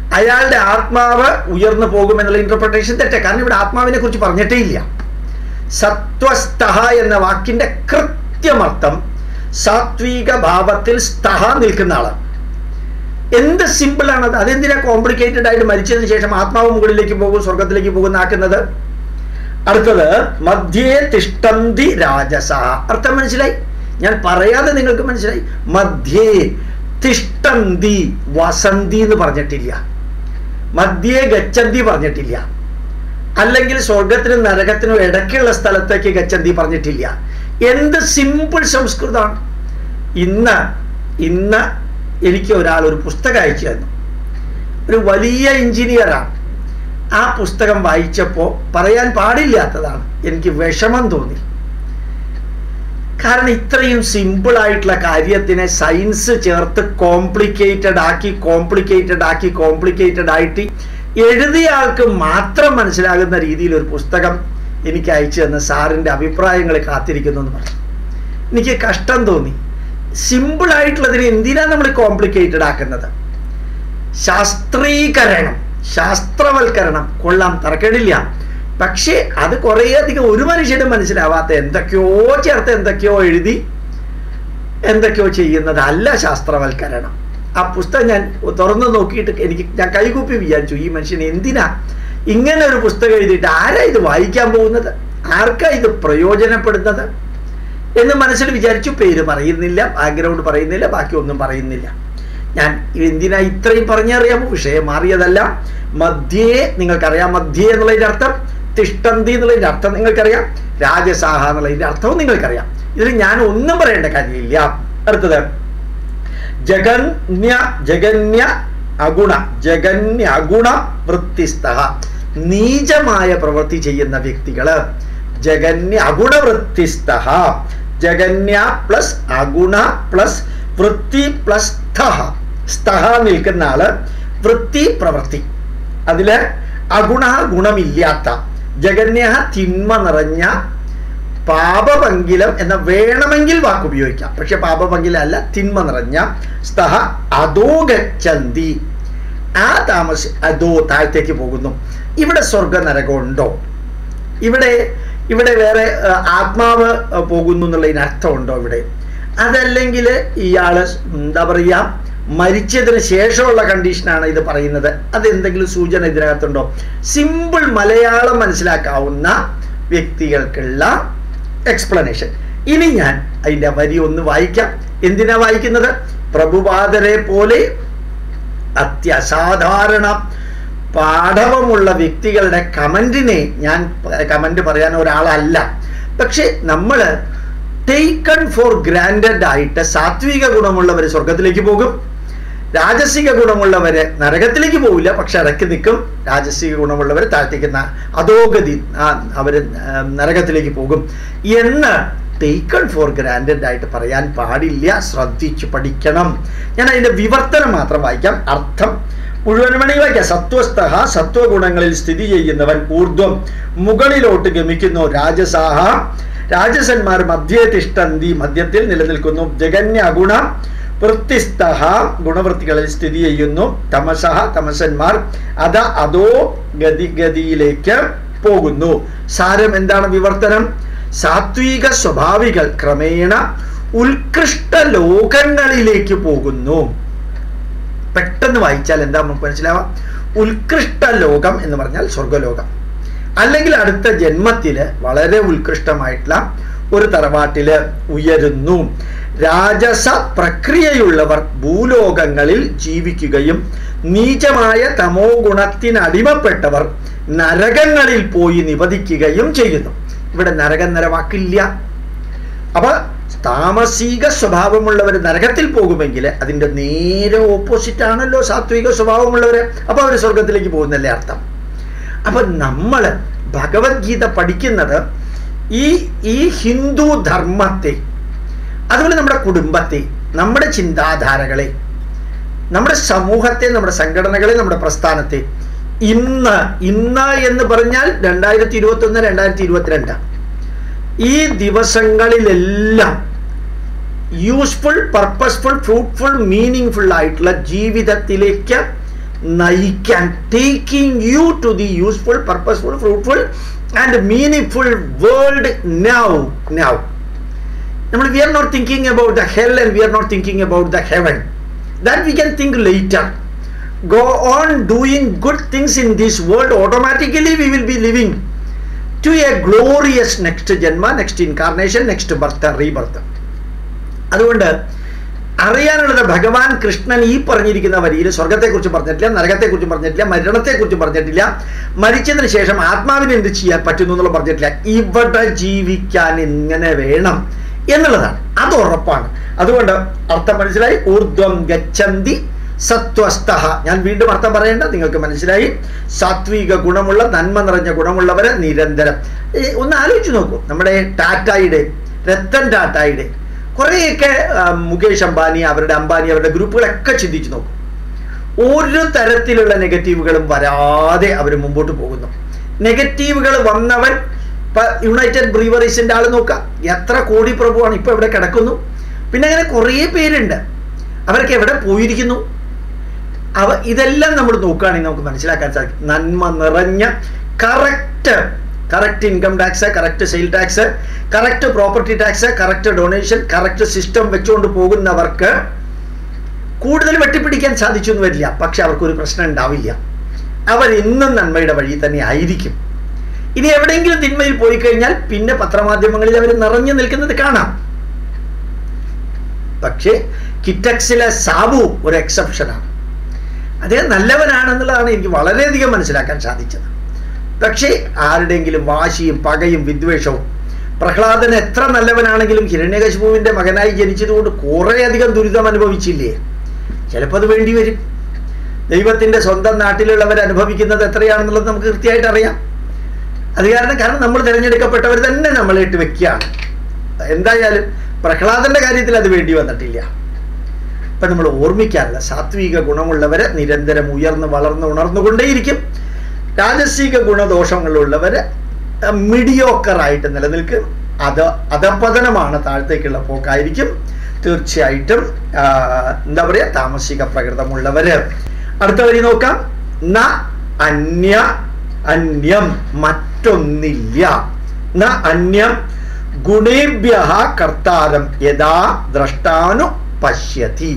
അയാളുടെ ആത്മാവ് ഉയർന്നു പോകുമെന്നുള്ള ഇന്റർപ്രിട്ടേഷൻ തെറ്റ കാരണം ഇവിടെ ആത്മാവിനെ കുറിച്ച് പറഞ്ഞിട്ടേ ഇല്ല സത്വസ്തഹ എന്ന വാക്കിന്റെ കൃത്യമർത്ഥം സാത്വിക ഭാവത്തിൽ സ്തഹ നിൽക്കുന്ന ആളാണ് എന്ത് സിമ്പിൾ ആണത് അതെന്തിനാ കോംപ്ലിക്കേറ്റഡ് ആയിട്ട് മരിച്ചതിന് ശേഷം ആത്മാവ് മുകളിലേക്ക് പോകും സ്വർഗത്തിലേക്ക് പോകുന്ന ആക്കുന്നത് അടുത്തത് മധ്യേ തിഷ്ടന്തി രാജസ അർത്ഥം മനസ്സിലായി ഞാൻ പറയാതെ നിങ്ങൾക്ക് മനസ്സിലായി മധ്യേ തിഷ്ടന്തി വസന്തി എന്ന് പറഞ്ഞിട്ടില്ല മധ്യേ ഗച്ചന്തി പറഞ്ഞിട്ടില്ല അല്ലെങ്കിൽ സ്വർഗത്തിനും നരകത്തിനും ഇടയ്ക്കുള്ള സ്ഥലത്തേക്ക് ഗച്ചന്തി പറഞ്ഞിട്ടില്ല എന്ത് സിമ്പിൾ സംസ്കൃതമാണ് ഇന്ന് ഇന്ന് എനിക്ക് ഒരാൾ ഒരു പുസ്തകം അയച്ചു തന്നു ഒരു വലിയ എഞ്ചിനീയറാണ് ആ പുസ്തകം വായിച്ചപ്പോൾ പറയാൻ പാടില്ലാത്തതാണ് എനിക്ക് വിഷമം തോന്നി കാരണം ഇത്രയും സിമ്പിൾ ആയിട്ടുള്ള കാര്യത്തിനെ സയൻസ് ചേർത്ത് കോംപ്ലിക്കേറ്റഡ് ആക്കി കോംപ്ലിക്കേറ്റഡ് ആക്കി കോംപ്ലിക്കേറ്റഡ് ആയിട്ട് എഴുതിയ ആൾക്ക് മാത്രം മനസ്സിലാകുന്ന രീതിയിൽ ഒരു പുസ്തകം എനിക്ക് അയച്ചു തന്ന സാറിൻ്റെ അഭിപ്രായങ്ങൾ കാത്തിരിക്കുന്നു എന്ന് പറഞ്ഞു എനിക്ക് കഷ്ടം തോന്നി സിമ്പിൾ ആയിട്ടുള്ളതിനെ എന്തിനാണ് നമ്മൾ കോംപ്ലിക്കേറ്റഡ് ആക്കുന്നത് ശാസ്ത്രീകരണം ശാസ്ത്രവൽക്കരണം കൊള്ളാം തറക്കേടില്ല പക്ഷേ അത് കുറേയധികം ഒരു മനുഷ്യനും മനസ്സിലാവാത്ത എന്തൊക്കെയോ ചേർത്ത് എന്തൊക്കെയോ എഴുതി എന്തൊക്കെയോ ചെയ്യുന്നത് അല്ല ശാസ്ത്രവൽക്കരണം ആ പുസ്തകം ഞാൻ തുറന്നു നോക്കിയിട്ട് എനിക്ക് ഞാൻ കൈകൂപ്പി വിചാരിച്ചു ഈ മനുഷ്യൻ എന്തിനാ ഇങ്ങനെ ഒരു പുസ്തകം എഴുതിയിട്ട് ആരാ ഇത് വായിക്കാൻ പോകുന്നത് ആർക്കാ ഇത് പ്രയോജനപ്പെടുന്നത് എന്ന് മനസ്സിൽ വിചാരിച്ചു പേര് പറയുന്നില്ല ബാക്ക്ഗ്രൗണ്ട് പറയുന്നില്ല ബാക്കി ഒന്നും പറയുന്നില്ല ഞാൻ എന്തിനാ ഇത്രയും പറഞ്ഞറിയാമോ വിഷയം മാറിയതല്ല മധ്യേ നിങ്ങൾക്കറിയാം മധ്യേ എന്നുള്ളതിന്റെ അർത്ഥം തിഷ്ടന്തി എന്നുള്ളതിന്റെ അർത്ഥം നിങ്ങൾക്കറിയാം രാജസാഹ എന്നുള്ളതിന്റെ അർത്ഥവും നിങ്ങൾക്കറിയാം ഇതിൽ ഞാൻ ഒന്നും പറയേണ്ട കാര്യമില്ല അടുത്തത് ജഗന്യ ജഗന്യ അഗുണ ജഗന്യ അഗുണ വൃത്തിസ്ഥ നീചമായ പ്രവൃത്തി ചെയ്യുന്ന വ്യക്തികള് ജഗന്യ അഗുണ വൃത്തിസ്ഥ ജഗന്യ പ്ലസ് അഗുണ പ്ലസ് വൃത്തി പ്ലസ് സ്ഥഹ സ്ഥഹ നിൽക്കുന്ന ആള് വൃത്തി പ്രവൃത്തി അതില് അഗുണ ഗുണമില്ലാത്ത ജഗന്യ തിന്മ നിറഞ്ഞ പാപപങ്കിലം എന്ന വേണമെങ്കിൽ വാക്ക് ഉപയോഗിക്കാം പക്ഷെ പാപപങ്കിലം അല്ല തിന്മ നിറഞ്ഞ സ്തഹ അതോ ഗച്ഛന്തി ആ താമസ അതോ താഴത്തേക്ക് പോകുന്നു ഇവിടെ സ്വർഗ നരകം ഉണ്ടോ ഇവിടെ ഇവിടെ വേറെ ആ, ആത്മാവ് ആ, പോകുന്നു എന്നുള്ളതിന് അർത്ഥമുണ്ടോ ഇവിടെ അതല്ലെങ്കിൽ ഇയാള് എന്താ പറയുക മരിച്ചതിന് ശേഷമുള്ള കണ്ടീഷനാണ് ഇത് പറയുന്നത് അതെന്തെങ്കിലും സൂചന ഇതിനകത്തുണ്ടോ സിമ്പിൾ മലയാളം മനസ്സിലാക്കാവുന്ന വ്യക്തികൾക്കുള്ള എക്സ്പ്ലനേഷൻ ഇനി ഞാൻ അതിൻ്റെ വരി ഒന്ന് വായിക്കാം എന്തിനാ വായിക്കുന്നത് പ്രഭുപാദരെ പോലെ അത്യസാധാരണ പാഠവമുള്ള വ്യക്തികളുടെ കമന്റിനെ ഞാൻ കമന്റ് പറയാൻ ഒരാളല്ല പക്ഷെ നമ്മൾ ടേക്കൺ ഫോർ ഗ്രാൻഡഡ് ആയിട്ട് സാത്വിക ഗുണമുള്ളവർ സ്വർഗത്തിലേക്ക് പോകും രാജസിക ഗുണമുള്ളവര് നരകത്തിലേക്ക് പോവില്ല പക്ഷെ ഇടയ്ക്ക് നിൽക്കും രാജസിക ഗുണമുള്ളവർ താഴ്ത്തിക്കുന്ന അധോഗതി ആ, അവര് ആ, നരകത്തിലേക്ക് പോകും എന്ന് ടേക്കൺ ഫോർ ഗ്രാൻഡഡ് ആയിട്ട് പറയാൻ പാടില്ല ശ്രദ്ധിച്ചു പഠിക്കണം ഞാൻ അതിന്റെ വിവർത്തനം മാത്രം വായിക്കാം അർത്ഥം മുഴുവൻ വേണമെങ്കിൽ വായിക്കാം സത്വസ്ഥ സത്വഗുണങ്ങളിൽ സ്ഥിതി ചെയ്യുന്നവൻ ഊർധ്വം മുകളിലോട്ട് ഗമിക്കുന്നു രാജസാഹ രാജസന്മാർ മധ്യേ തിഷ്ടന്തി മധ്യത്തിൽ നിലനിൽക്കുന്നു ജഗന്യ അഗുണ വൃത്തിസ്ഥ ഗുണവൃത്തികളിൽ സ്ഥിതി ചെയ്യുന്നു തമസഹ തമസന്മാർ അത അതോ ഗതി ഗതിയിലേക്ക് പോകുന്നു സാരം എന്താണ് വിവർത്തനം സാത്വിക സ്വഭാവികൾ ക്രമേണ ഉത്കൃഷ്ട ലോകങ്ങളിലേക്ക് പോകുന്നു പെട്ടെന്ന് വായിച്ചാൽ എന്താ നമുക്ക് മനസ്സിലാവാം ഉത്കൃഷ്ട ലോകം എന്ന് പറഞ്ഞാൽ സ്വർഗലോകം അല്ലെങ്കിൽ അടുത്ത ജന്മത്തില് വളരെ ഉത്കൃഷ്ടമായിട്ടുള്ള ഒരു തറവാട്ടില് ഉയരുന്നു രാജസ പ്രക്രിയയുള്ളവർ ഭൂലോകങ്ങളിൽ ജീവിക്കുകയും നീചമായ തമോ ഗുണത്തിന് അടിമപ്പെട്ടവർ നരകങ്ങളിൽ പോയി നിപതിക്കുകയും ചെയ്യുന്നു ഇവിടെ നരകം നരവാക്കില്ല അപ്പൊ താമസിക സ്വഭാവമുള്ളവർ നരകത്തിൽ പോകുമെങ്കിൽ അതിന്റെ നേരെ ഓപ്പോസിറ്റ് ആണല്ലോ സാത്വിക സ്വഭാവമുള്ളവര് അപ്പൊ അവർ സ്വർഗത്തിലേക്ക് പോകുന്നല്ലേ അർത്ഥം അപ്പൊ നമ്മൾ ഭഗവത്ഗീത പഠിക്കുന്നത് ഈ ഈ ഹിന്ദു ധർമ്മത്തെ അതുപോലെ നമ്മുടെ കുടുംബത്തെ നമ്മുടെ ചിന്താധാരകളെ നമ്മുടെ സമൂഹത്തെ നമ്മുടെ സംഘടനകളെ നമ്മുടെ പ്രസ്ഥാനത്തെ ഇന്ന് ഇന്ന് എന്ന് പറഞ്ഞാൽ രണ്ടായിരത്തി ഇരുപത്തി ഒന്ന് രണ്ടായിരത്തി ഇരുപത്തിരണ്ട് ഈ ദിവസങ്ങളിലെല്ലാം useful purposeful fruitful meaningful ആയിട്ടുള്ള ജീവിതത്തിലേക്ക് നയിക്കാൻ taking you to the useful purposeful fruitful and meaningful world now now നമ്മൾ we are not thinking about the hell and we are not thinking about the heaven that we can think later go on doing good things in this world automatically we will be living to a glorious next ജന്മ next incarnation next birth rebirth അതുകൊണ്ട് അറിയാനുള്ളത് ഭഗവാൻ കൃഷ്ണൻ ഈ പറഞ്ഞിരിക്കുന്ന വരിയിൽ സ്വർഗത്തെക്കുറിച്ച് പറഞ്ഞിട്ടില്ല നരകത്തെക്കുറിച്ച് പറഞ്ഞിട്ടില്ല മരണത്തെക്കുറിച്ച് പറഞ്ഞിട്ടില്ല മരിച്ചതിന് ശേഷം ആത്മാവിന് എന്ത് ചെയ്യാൻ പറ്റുന്നു എന്നുള്ള പറഞ്ഞിട്ടില്ല ഇവിടെ ജീവിക്കാൻ ഇങ്ങനെ വേണം എന്നുള്ളതാണ് അത് ഉറപ്പാണ് അതുകൊണ്ട് അർത്ഥം മനസ്സിലായി ഊർധ്വം ഗച്ഛന്തി സത്വസ്ഥ ഞാൻ വീണ്ടും അർത്ഥം പറയേണ്ട നിങ്ങൾക്ക് മനസ്സിലായി സാത്വിക ഗുണമുള്ള നന്മ നിറഞ്ഞ ഗുണമുള്ളവരെ നിരന്തരം ഈ ഒന്ന് ആലോചിച്ച് നോക്കൂ നമ്മുടെ ടാറ്റായുടെ രത്തൻ ടാറ്റായുടെ കുറേയൊക്കെ ആ, മുകേഷ് അംബാനി അവരുടെ അംബാനി അവരുടെ ഗ്രൂപ്പുകളൊക്കെ ചിന്തിച്ചു നോക്കും ഒരു തരത്തിലുള്ള നെഗറ്റീവുകളും വരാതെ അവർ മുമ്പോട്ട് പോകുന്നു നെഗറ്റീവുകൾ വന്നവൻ ഇപ്പൊ യുണൈറ്റഡ് ബ്രീവറീസിന്റെ ആൾ നോക്കാം എത്ര കോടി പ്രഭുവാണ് ഇപ്പൊ ഇവിടെ കിടക്കുന്നു പിന്നെ അങ്ങനെ കുറേ പേരുണ്ട് അവരൊക്കെ എവിടെ പോയിരിക്കുന്നു അവ ഇതെല്ലാം നമ്മൾ നോക്കുകയാണെങ്കിൽ നമുക്ക് മനസ്സിലാക്കാൻ സാധിക്കും നന്മ നിറഞ്ഞ correct correct income tax correct sale tax correct property tax correct donation correct system വെച്ചുകൊണ്ട് പോകുന്നവർക്ക് കൂടുതൽ വെട്ടിപ്പിടിക്കാൻ സാധിച്ചു എന്ന് വരില്ല പക്ഷെ അവർക്കൊരു പ്രശ്നം ഉണ്ടാവില്ല അവർ ഇന്നും നന്മയുടെ വഴി തന്നെ ആയിരിക്കും ഇനി എവിടെയെങ്കിലും തിന്മയിൽ പോയി കഴിഞ്ഞാൽ പിന്നെ പത്രമാധ്യമങ്ങളിൽ അവർ നിറഞ്ഞു നിൽക്കുന്നത് കാണാം പക്ഷേ കിറ്റക്സിലെ സാബു ഒരു എക്സെപ്ഷനാണ് അദ്ദേഹം നല്ലവനാണെന്നുള്ളതാണ് എനിക്ക് വളരെയധികം മനസ്സിലാക്കാൻ സാധിച്ചത് പക്ഷേ ആരുടെയെങ്കിലും വാശിയും പകയും വിദ്വേഷവും പ്രഹ്ലാദൻ എത്ര നല്ലവനാണെങ്കിലും ഹിരണ്യകശിപുവിന്റെ മകനായി ജനിച്ചതുകൊണ്ട് കുറേയധികം ദുരിതം അനുഭവിച്ചില്ലേ ചിലപ്പോൾ അത് വേണ്ടി വരും ദൈവത്തിന്റെ സ്വന്തം നാട്ടിലുള്ളവർ അനുഭവിക്കുന്നത് എത്രയാണെന്നുള്ളത് നമുക്ക് കൃത്യമായിട്ട് അറിയാം അത് കാരണം കാരണം നമ്മൾ തിരഞ്ഞെടുക്കപ്പെട്ടവർ തന്നെ നമ്മളെ ഇട്ട് വെക്കുകയാണ് എന്തായാലും പ്രഹ്ലാദന്റെ കാര്യത്തിൽ അത് വേണ്ടി വന്നിട്ടില്ല ഇപ്പൊ നമ്മൾ ഓർമ്മിക്കാറില്ല സാത്വിക ഗുണമുള്ളവരെ നിരന്തരം ഉയർന്ന് വളർന്ന് ഉണർന്നുകൊണ്ടേയിരിക്കും രാജസിക ഗുണദോഷങ്ങളുള്ളവര് മിഡിയോക്കറായിട്ട് നിലനിൽക്കും അത് അധപതനമാണ് താഴത്തേക്കുള്ള പോക്കായിരിക്കും തീർച്ചയായിട്ടും ആ, എന്താ പറയാ താമസിക പ്രകൃതമുള്ളവര് അടുത്ത വരി നോക്കാം ന അന്യ അന്യം മറ്റൊന്നില്ല ന അന്യം ഗുണേഭ്യ കർത്താരം യഥാ ദ്രഷ്ടാനു പശ്യതി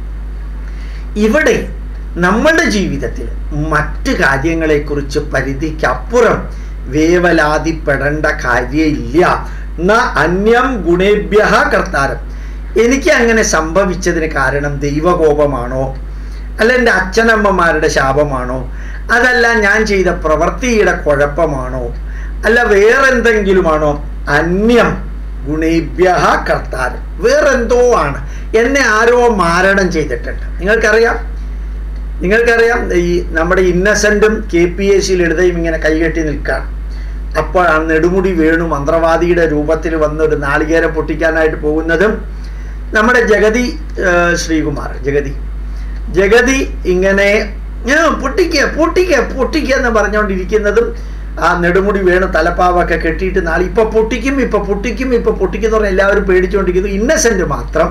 ഇവിടെ നമ്മളുടെ ജീവിതത്തിൽ മറ്റ് കാര്യങ്ങളെക്കുറിച്ച് പരിധിക്കപ്പുറം വേവലാതിപ്പെടേണ്ട കാര്യമില്ല ന അന്യം ഗുണേഭ്യ കർത്താരം എനിക്ക് അങ്ങനെ സംഭവിച്ചതിന് കാരണം ദൈവകോപമാണോ അല്ല എൻ്റെ അച്ഛനമ്മമാരുടെ ശാപമാണോ അതല്ല ഞാൻ ചെയ്ത പ്രവൃത്തിയുടെ കുഴപ്പമാണോ അല്ല വേറെന്തെങ്കിലുമാണോ അന്യം ഗുണേഭ്യ കർത്താരം വേറെന്തോ ആണ് എന്നെ ആരോ മാരണം ചെയ്തിട്ടുണ്ട് നിങ്ങൾക്കറിയാം നിങ്ങൾക്കറിയാം ഈ നമ്മുടെ ഇന്നസെന്റും കെ പി എസ് സി ലളിതയും ഇങ്ങനെ കൈകെട്ടി നിൽക്കുകയാണ് അപ്പോൾ ആ നെടുമുടി വേണു മന്ത്രവാദിയുടെ രൂപത്തിൽ വന്ന് ഒരു നാളികേരം പൊട്ടിക്കാനായിട്ട് പോകുന്നതും നമ്മുടെ ജഗതി ആ, ശ്രീകുമാർ ജഗതി ജഗതി ഇങ്ങനെ "ആ, പൊട്ടിക്കുക പൊട്ടിക്കുക പൊട്ടിക്കുക എന്ന് പറഞ്ഞുകൊണ്ടിരിക്കുന്നതും ആ നെടുമുടി വേണു തലപ്പാവൊക്കെ കെട്ടിയിട്ട് നാളെ ഇപ്പൊ പൊട്ടിക്കും ഇപ്പൊ പൊട്ടിക്കും ഇപ്പൊ പൊട്ടിക്കും എന്ന് പറഞ്ഞ് എല്ലാവരും പേടിച്ചുകൊണ്ടിരിക്കുന്നു ഇന്നസെന്റ് മാത്രം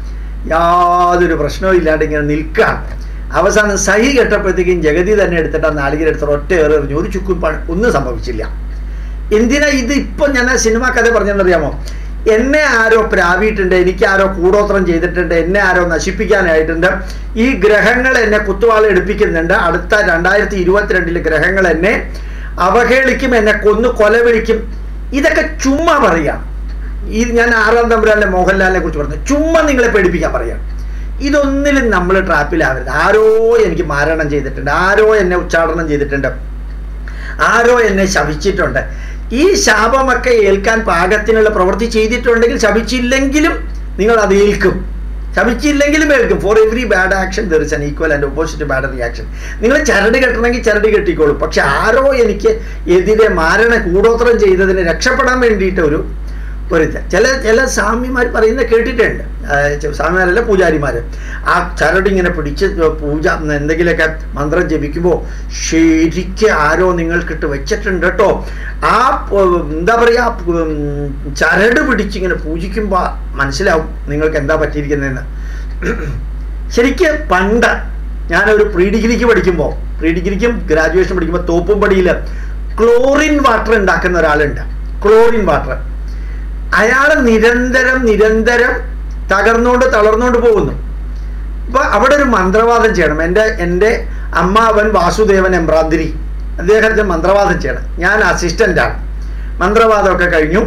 യാതൊരു പ്രശ്നവും ഇല്ലാണ്ട് ഇങ്ങനെ നിൽക്കുകയാണ് അവസാനം സഹി കെട്ടപ്പോഴത്തേക്കും ജഗതി തന്നെ എടുത്തിട്ട് ആ നാളികേരം എടുത്തിട്ട് ഒറ്റ ഏറെ എറിഞ്ഞു ഒരു ചുക്കും പ- ഒന്നും സംഭവിച്ചില്ല എന്തിനാ ഇത് ഇപ്പൊ ഞാൻ ആ സിനിമ കഥ പറഞ്ഞെന്നറിയാമോ എന്നെ ആരോ പ്രാവിയിട്ടുണ്ട് എനിക്ക് ആരോ കൂടോത്രം ചെയ്തിട്ടുണ്ട് എന്നെ ആരോ നശിപ്പിക്കാനായിട്ടുണ്ട് ഈ ഗ്രഹങ്ങൾ എന്നെ കുത്തുവാള എടുപ്പിക്കുന്നുണ്ട് അടുത്ത രണ്ടായിരത്തി ഇരുപത്തിരണ്ടില് ഗ്രഹങ്ങൾ എന്നെ അവഹേളിക്കും എന്നെ കൊന്നു കൊലവിളിക്കും ഇതൊക്കെ ചുമ്മാ പറയാം ഈ ഞാൻ ആറാം തമ്പുരാന്റെ മോഹൻലാലിനെ കുറിച്ച് പറഞ്ഞു ചുമ്മാ നിങ്ങളെ പേടിപ്പിക്കാൻ പറയാം ഇതൊന്നിലും നമ്മൾ ട്രാപ്പിലാവരുത് ആരോ എനിക്ക് മാരണം ചെയ്തിട്ടുണ്ട് ആരോ എന്നെ ഉച്ചാടനം ചെയ്തിട്ടുണ്ട് ആരോ എന്നെ ശപിച്ചിട്ടുണ്ട് ഈ ശാപമൊക്കെ ഏൽക്കാൻ പാകത്തിനുള്ള പ്രവൃത്തി ചെയ്തിട്ടുണ്ടെങ്കിൽ ശപിച്ചില്ലെങ്കിലും നിങ്ങൾ അത് ഏൽക്കും ശപിച്ചില്ലെങ്കിലും ഏൽക്കും for every bad action there is an equal and opposite bad reaction നിങ്ങൾ ചരട് കെട്ടണമെങ്കിൽ ചരട് കെട്ടിക്കോളും പക്ഷെ ആരോ എനിക്ക് എതിരെ മാരണ കൂടോത്രം ചെയ്തതിന് രക്ഷപ്പെടാൻ വേണ്ടിയിട്ട് ഒരു ഒരു ഇത്. ചില ചില സ്വാമിമാർ പറയുന്നത് കേട്ടിട്ടുണ്ട് ആ, ചെ- സ്വാമിമാരല്ല പൂജാരിമാർ ആ ചരട് ഇങ്ങനെ പിടിച്ച് പൂജ എന്തെങ്കിലുമൊക്കെ മന്ത്രം ജപിക്കുമ്പോൾ ശരിക്ക് ആരോ നിങ്ങൾക്കിട്ട് വെച്ചിട്ടുണ്ട് കേട്ടോ ആ പ- എന്താ പറയുക ഉം, ചരട് പിടിച്ചിങ്ങനെ പൂജിക്കുമ്പോൾ മനസ്സിലാവും നിങ്ങൾക്ക് എന്താ പറ്റിയിരിക്കുന്നതെന്ന് ശരിക്ക് പണ്ട് ഞാനൊരു പ്രീ ഡിഗ്രിക്ക് പഠിക്കുമ്പോൾ പ്രീ ഡിഗ്രിക്കും ഗ്രാജുവേഷൻ പഠിക്കുമ്പോൾ തോപ്പുംപടിയിൽ ക്ലോറിൻ വാട്ടർ ഉണ്ടാക്കുന്ന ഒരാളുണ്ട് ക്ലോറിൻ വാട്ടർ അയാൾ നിരന്തരം നിരന്തരം തകർന്നുകൊണ്ട് തളർന്നുകൊണ്ട് പോകുന്നു അപ്പൊ അവിടെ ഒരു മന്ത്രവാദം ചെയ്യണം എൻ്റെ എൻ്റെ അമ്മാവൻ വാസുദേവൻ എംബ്രാന്തിരി അദ്ദേഹത്തെ മന്ത്രവാദം ചെയ്യണം ഞാൻ അസിസ്റ്റൻ്റാണ് മന്ത്രവാദമൊക്കെ കഴിഞ്ഞു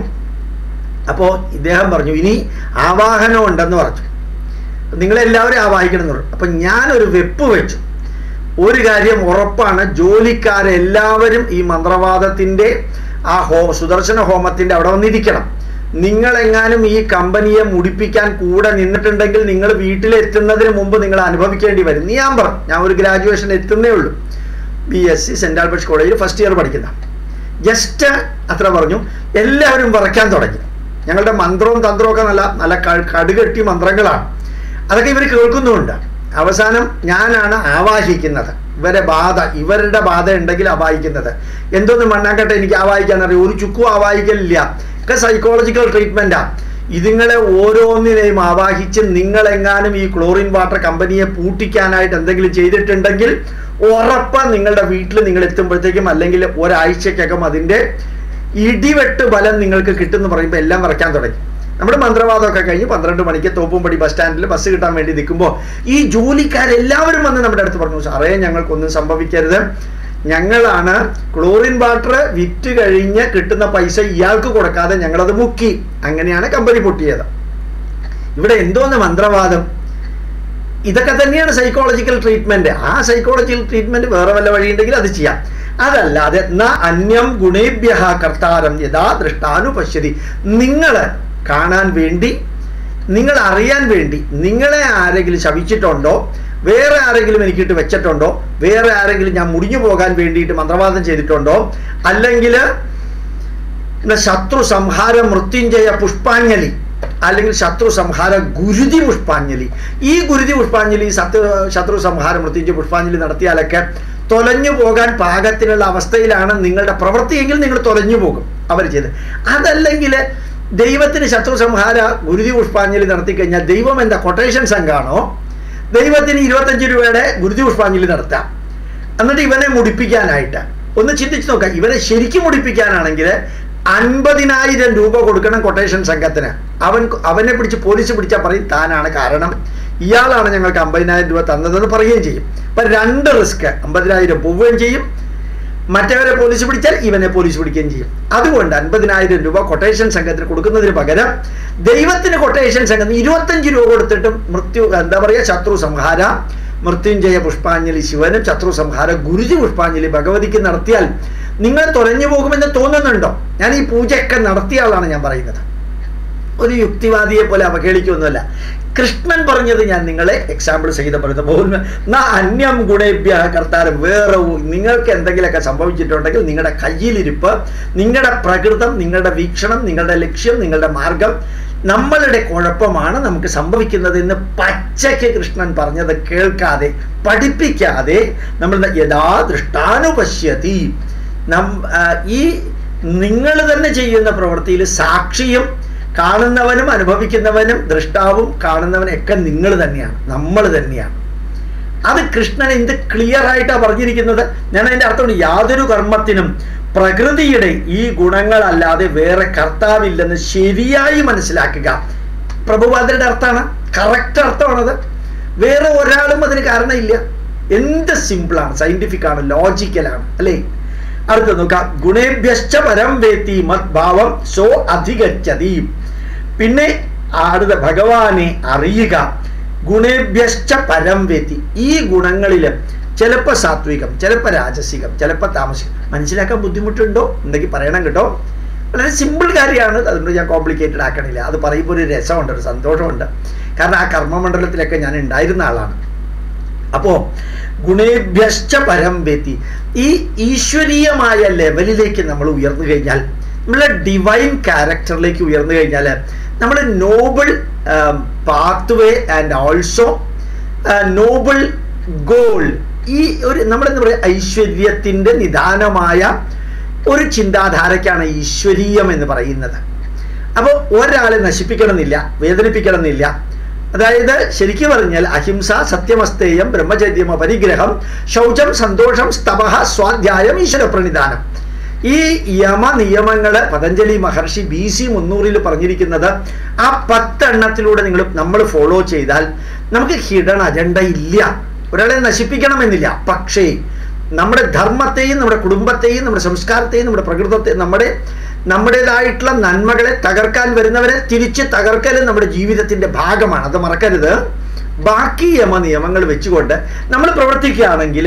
അപ്പോൾ ഇദ്ദേഹം പറഞ്ഞു ഇനി ആവാഹനം ഉണ്ടെന്ന് പറഞ്ഞു നിങ്ങളെല്ലാവരും ആവാഹിക്കണം എന്ന് പറഞ്ഞു അപ്പം ഞാനൊരു വെപ്പ് വെച്ചു ഒരു കാര്യം ഉറപ്പാണ് ജോലിക്കാരെല്ലാവരും ഈ മന്ത്രവാദത്തിൻ്റെ ആ ഹോ സുദർശന ഹോമത്തിൻ്റെ അവിടെ വന്നിരിക്കണം നിങ്ങളെങ്ങാനും ഈ കമ്പനിയെ മുടിപ്പിക്കാൻ കൂടെ നിന്നിട്ടുണ്ടെങ്കിൽ നിങ്ങൾ വീട്ടിലെത്തുന്നതിന് മുമ്പ് നിങ്ങൾ അനുഭവിക്കേണ്ടി വരും നീ ഞാൻ പറഞ്ഞു ഞാൻ ഒരു ഗ്രാജുവേഷൻ എത്തുന്നേ ഉള്ളൂ B S C saint Albert's കോളേജിൽ ഫസ്റ്റ് ഇയർ പഠിക്കുന്ന ജസ്റ്റ് അത്ര പറഞ്ഞു എല്ലാവരും വിറയ്ക്കാൻ തുടങ്ങി ഞങ്ങളുടെ മന്ത്രവും തന്ത്രവും ഒക്കെ നല്ല നല്ല കടുകെട്ടി മന്ത്രങ്ങളാണ് അതൊക്കെ ഇവർ കേൾക്കുന്നുമുണ്ട് അവസാനം ഞാനാണ് ആവാഹിക്കുന്നത് ഇവരെ ബാധ ഇവരുടെ ബാധ ഉണ്ടെങ്കിൽ ആവാഹിക്കുന്നത് എന്തോന്ന് മണ്ണാക്കട്ടെ എനിക്ക് ആവാഹിക്കാൻ അറിയാം ഒരു ചുക്കും ആവാഹിക്കലില്ല ഒക്കെ സൈക്കോളജിക്കൽ ട്രീറ്റ്മെൻറ്റാ ഇതുങ്ങളെ ഓരോന്നിനെയും ആവാഹിച്ച് നിങ്ങളെങ്ങാനും ഈ ക്ലോറിൻ വാട്ടർ കമ്പനിയെ പൂട്ടിക്കാനായിട്ട് എന്തെങ്കിലും ചെയ്തിട്ടുണ്ടെങ്കിൽ ഉറപ്പാ നിങ്ങളുടെ വീട്ടിൽ നിങ്ങൾ എത്തുമ്പോഴത്തേക്കും അല്ലെങ്കിൽ ഒരാഴ്ചക്കകം അതിൻ്റെ ഇടിവെട്ട് ബലം നിങ്ങൾക്ക് കിട്ടുമെന്ന് പറയുമ്പോൾ എല്ലാം വരയ്ക്കാൻ തുടങ്ങി നമ്മുടെ മന്ത്രവാദമൊക്കെ കഴിഞ്ഞ് പന്ത്രണ്ട് മണിക്ക് തോപ്പുംപടി ബസ് സ്റ്റാൻഡിൽ ബസ് കിട്ടാൻ വേണ്ടി നിൽക്കുമ്പോൾ ഈ ജോലിക്കാരെല്ലാവരും വന്ന് നമ്മുടെ അടുത്ത് പറഞ്ഞു സാറേ ഞങ്ങൾക്കൊന്നും സംഭവിക്കരുത് ഞങ്ങളാണ് ക്ലോറിൻ വാട്ടർ വിറ്റ് കഴിഞ്ഞ് കിട്ടുന്ന പൈസ ഇയാൾക്ക് കൊടുക്കാതെ ഞങ്ങളത് മുക്കി അങ്ങനെയാണ് കമ്പനി പൊട്ടിയത് ഇവിടെ എന്തോന്ന് മന്ത്രവാദം ഇതൊക്കെ തന്നെയാണ് സൈക്കോളജിക്കൽ ട്രീറ്റ്മെന്റ് ആ സൈക്കോളജിക്കൽ ട്രീറ്റ്മെന്റ് വേറെ വല്ല വഴിയുണ്ടെങ്കിൽ അത് ചെയ്യാം അതല്ലാതെ ന അന്യം ഗുണേഭ്യ കർത്താരം യഥാ ദൃഷ്ടാനുപശ്യതി നിങ്ങൾ കാണാൻ വേണ്ടി നിങ്ങൾ അറിയാൻ വേണ്ടി നിങ്ങളെ ആരെങ്കിലും ശവിച്ചിട്ടുണ്ടോ വേറെ ആരെങ്കിലും എനിക്കിട്ട് വെച്ചിട്ടുണ്ടോ വേറെ ആരെങ്കിലും ഞാൻ മുടിഞ്ഞു പോകാൻ വേണ്ടിയിട്ട് മന്ത്രവാദം ചെയ്തിട്ടുണ്ടോ അല്ലെങ്കിൽ ശത്രു സംഹാര മൃത്യുഞ്ജയ പുഷ്പാഞ്ജലി അല്ലെങ്കിൽ ശത്രു സംഹാര ഗുരുതി പുഷ്പാഞ്ജലി ഈ ഗുരുതി പുഷ്പാഞ്ജലി സത്യ ശത്രു സംഹാര മൃത്യുഞ്ജയ പുഷ്പാഞ്ജലി നടത്തിയാലൊക്കെ തൊലഞ്ഞു പോകാൻ പാകത്തിനുള്ള അവസ്ഥയിലാണ് നിങ്ങളുടെ പ്രവൃത്തിയെങ്കിൽ നിങ്ങൾ തൊലഞ്ഞു പോകും അവർ ചെയ്ത് അതല്ലെങ്കിൽ ദൈവത്തിന് ശത്രു സംഹാര ഗുരുതി പുഷ്പാഞ്ജലി നടത്തി കഴിഞ്ഞാൽ ദൈവം എന്താ കൊട്ടേഷൻ സംഘാണോ ദൈവത്തിന് ഇരുപത്തഞ്ച് രൂപയുടെ ഗുരുതി പുഷ്പാഞ്ജലി നടത്താം എന്നിട്ട് ഇവനെ മുടിപ്പിക്കാനായിട്ട് ഒന്ന് ചിന്തിച്ച് നോക്കാം ഇവനെ ശരിക്കും മുടിപ്പിക്കാനാണെങ്കിൽ അൻപതിനായിരം രൂപ കൊടുക്കണം കൊട്ടേഷൻ സംഘത്തിന് അവൻ അവനെ പിടിച്ച് പോലീസ് പിടിച്ചാൽ പറയും താനാണ് കാരണം ഇയാളാണ് ഞങ്ങൾക്ക് അമ്പതിനായിരം രൂപ തന്നതെന്ന് പറയുകയും ചെയ്യും അപ്പൊ രണ്ട് റിസ്ക് അമ്പതിനായിരം പോവുകയും ചെയ്യും മറ്റവരെ പോലീസ് പിടിച്ചാൽ ഇവനെ പോലീസ് പിടിക്കുകയും ചെയ്യും അതുകൊണ്ട് അൻപതിനായിരം രൂപ കൊട്ടേഷൻ സംഘത്തിന് കൊടുക്കുന്നതിന് പകരം ദൈവത്തിന് കൊട്ടേഷൻ സംഘത്തിന് ഇരുപത്തഞ്ച് രൂപ കൊടുത്തിട്ടും മൃത്യു എന്താ പറയുക ശത്രു സംഹാര മൃത്യുഞ്ജയ പുഷ്പാഞ്ജലി ശിവനും ശത്രു സംഹാര ഗുരുജി പുഷ്പാഞ്ജലി ഭഗവതിക്ക് നടത്തിയാൽ നിങ്ങൾ തുറഞ്ഞു പോകുമെന്ന് തോന്നുന്നുണ്ടോ ഞാൻ ഈ പൂജയൊക്കെ നടത്തിയ ആളാണ് ഞാൻ പറയുന്നത് ഒരു യുക്തിവാദിയെ പോലെ അവഹേളിക്കൊന്നുമല്ല കൃഷ്ണൻ പറഞ്ഞത് ഞാൻ നിങ്ങളെ എക്സാമ്പിൾ ചെയ്ത പറയുന്നത് പോകുന്ന അന്യം ഗുണേഭ്യ കർത്താരം വേറെ നിങ്ങൾക്ക് എന്തെങ്കിലുമൊക്കെ സംഭവിച്ചിട്ടുണ്ടെങ്കിൽ നിങ്ങളുടെ കയ്യിലിരിപ്പ് നിങ്ങളുടെ പ്രകൃതം നിങ്ങളുടെ വീക്ഷണം നിങ്ങളുടെ ലക്ഷ്യം നിങ്ങളുടെ മാർഗം നമ്മളുടെ കുഴപ്പമാണ് നമുക്ക് സംഭവിക്കുന്നത് എന്ന് പച്ചയ്ക്ക് കൃഷ്ണൻ പറഞ്ഞത് കേൾക്കാതെ പഠിപ്പിക്കാതെ നമ്മൾ യഥാ ദൃഷ്ടാനുപശ്യതി നം ഈ നിങ്ങൾ തന്നെ ചെയ്യുന്ന പ്രവൃത്തിയിൽ സാക്ഷിയും കാണുന്നവനും അനുഭവിക്കുന്നവനും ദൃഷ്ടാവും കാണുന്നവനൊക്കെ നിങ്ങൾ തന്നെയാണ് നമ്മൾ തന്നെയാണ് അത് കൃഷ്ണൻ എന്ത് ക്ലിയർ ആയിട്ടാണ് പറഞ്ഞിരിക്കുന്നത് ഞാൻ അതിൻ്റെ അർത്ഥം യാതൊരു കർമ്മത്തിനും പ്രകൃതിയുടെ ഈ ഗുണങ്ങളല്ലാതെ വേറെ കർത്താവില്ലെന്ന് ശരിയായി മനസ്സിലാക്കുക പ്രഭുപാദരുടെ അർത്ഥമാണ് കറക്റ്റ് അർത്ഥമാണത് വേറെ ഒരാളും അതിന് കാരണമില്ല എന്ത് സിമ്പിളാണ് സയന്റിഫിക് ആണ് ലോജിക്കലാണ് അല്ലേ അടുത്ത നോക്കാം ഗുണേഭ്യശ്ച പരം വേത്തി മത് ഭാവം സോ അധികച്ചതി പിന്നെ അടുത്ത ഭഗവാനെ അറിയുക ഗുണേഭ്യശ്ച പരം വേത്തി ഈ ഗുണങ്ങളിൽ ചിലപ്പോൾ സാത്വികം ചിലപ്പോൾ രാജസികം ചിലപ്പോൾ താമസികം മനസ്സിലാക്കാൻ ബുദ്ധിമുട്ടുണ്ടോ ഉണ്ടെങ്കിൽ പറയണം കേട്ടോ വളരെ സിമ്പിൾ കാര്യമാണ് അതുകൊണ്ട് ഞാൻ കോംപ്ലിക്കേറ്റഡ് ആക്കണില്ല അത് പറയുമ്പോൾ ഒരു രസമുണ്ട് ഒരു സന്തോഷമുണ്ട് കാരണം ആ കർമ്മമണ്ഡലത്തിലൊക്കെ ഞാൻ ഉണ്ടായിരുന്ന ആളാണ് അപ്പോൾ ഗുണേഭ്യശ്ച പരം വ്യക്തി ഈ ഈശ്വരീയമായ ലെവലിലേക്ക് നമ്മൾ ഉയർന്നു കഴിഞ്ഞാൽ നമ്മളെ ഡിവൈൻ ക്യാരക്ടറിലേക്ക് ഉയർന്നു കഴിഞ്ഞാൽ നമ്മൾ noble pathway and also noble goal ഈ ഒരു നമ്മളെന്താ പറയുക ഐശ്വര്യത്തിൻ്റെ നിദാനമായ ഒരു ചിന്താധാരയ്ക്കാണ് ഈശ്വരീയം എന്ന് പറയുന്നത് അപ്പോൾ ഒരാളെ നശിപ്പിക്കണമെന്നില്ല വേദനിപ്പിക്കണമെന്നില്ല അതായത് ശരിക്കും പറഞ്ഞാൽ അഹിംസ സത്യമസ്തേയം ബ്രഹ്മചര്യം പരിഗ്രഹം ശൗചം സന്തോഷം സ്തപഹ സ്വാധ്യായം ഈശ്വര പ്രണിധാനം ഈ യമ നിയമങ്ങള് പതഞ്ജലി മഹർഷി ബി സി മുന്നൂറിൽ പറഞ്ഞിരിക്കുന്നത് ആ പത്തെണ്ണത്തിലൂടെ നിങ്ങൾ നമ്മൾ ഫോളോ ചെയ്താൽ നമുക്ക് ഹിഡൻ അജണ്ട ഇല്ല ഒരാളെ നശിപ്പിക്കണമെന്നില്ല പക്ഷേ നമ്മുടെ ധർമ്മത്തെയും നമ്മുടെ കുടുംബത്തെയും നമ്മുടെ സംസ്കാരത്തെയും നമ്മുടെ പ്രകൃതത്തെ നമ്മുടെ നമ്മുടേതായിട്ടുള്ള നന്മകളെ തകർക്കാൻ വരുന്നവരെ തിരിച്ച് തകർക്കൽ നമ്മുടെ ജീവിതത്തിന്റെ ഭാഗമാണ് അത് മറക്കരുത് ബാക്കി യമ നിയമങ്ങൾ വെച്ചുകൊണ്ട് നമ്മൾ പ്രവർത്തിക്കുകയാണെങ്കിൽ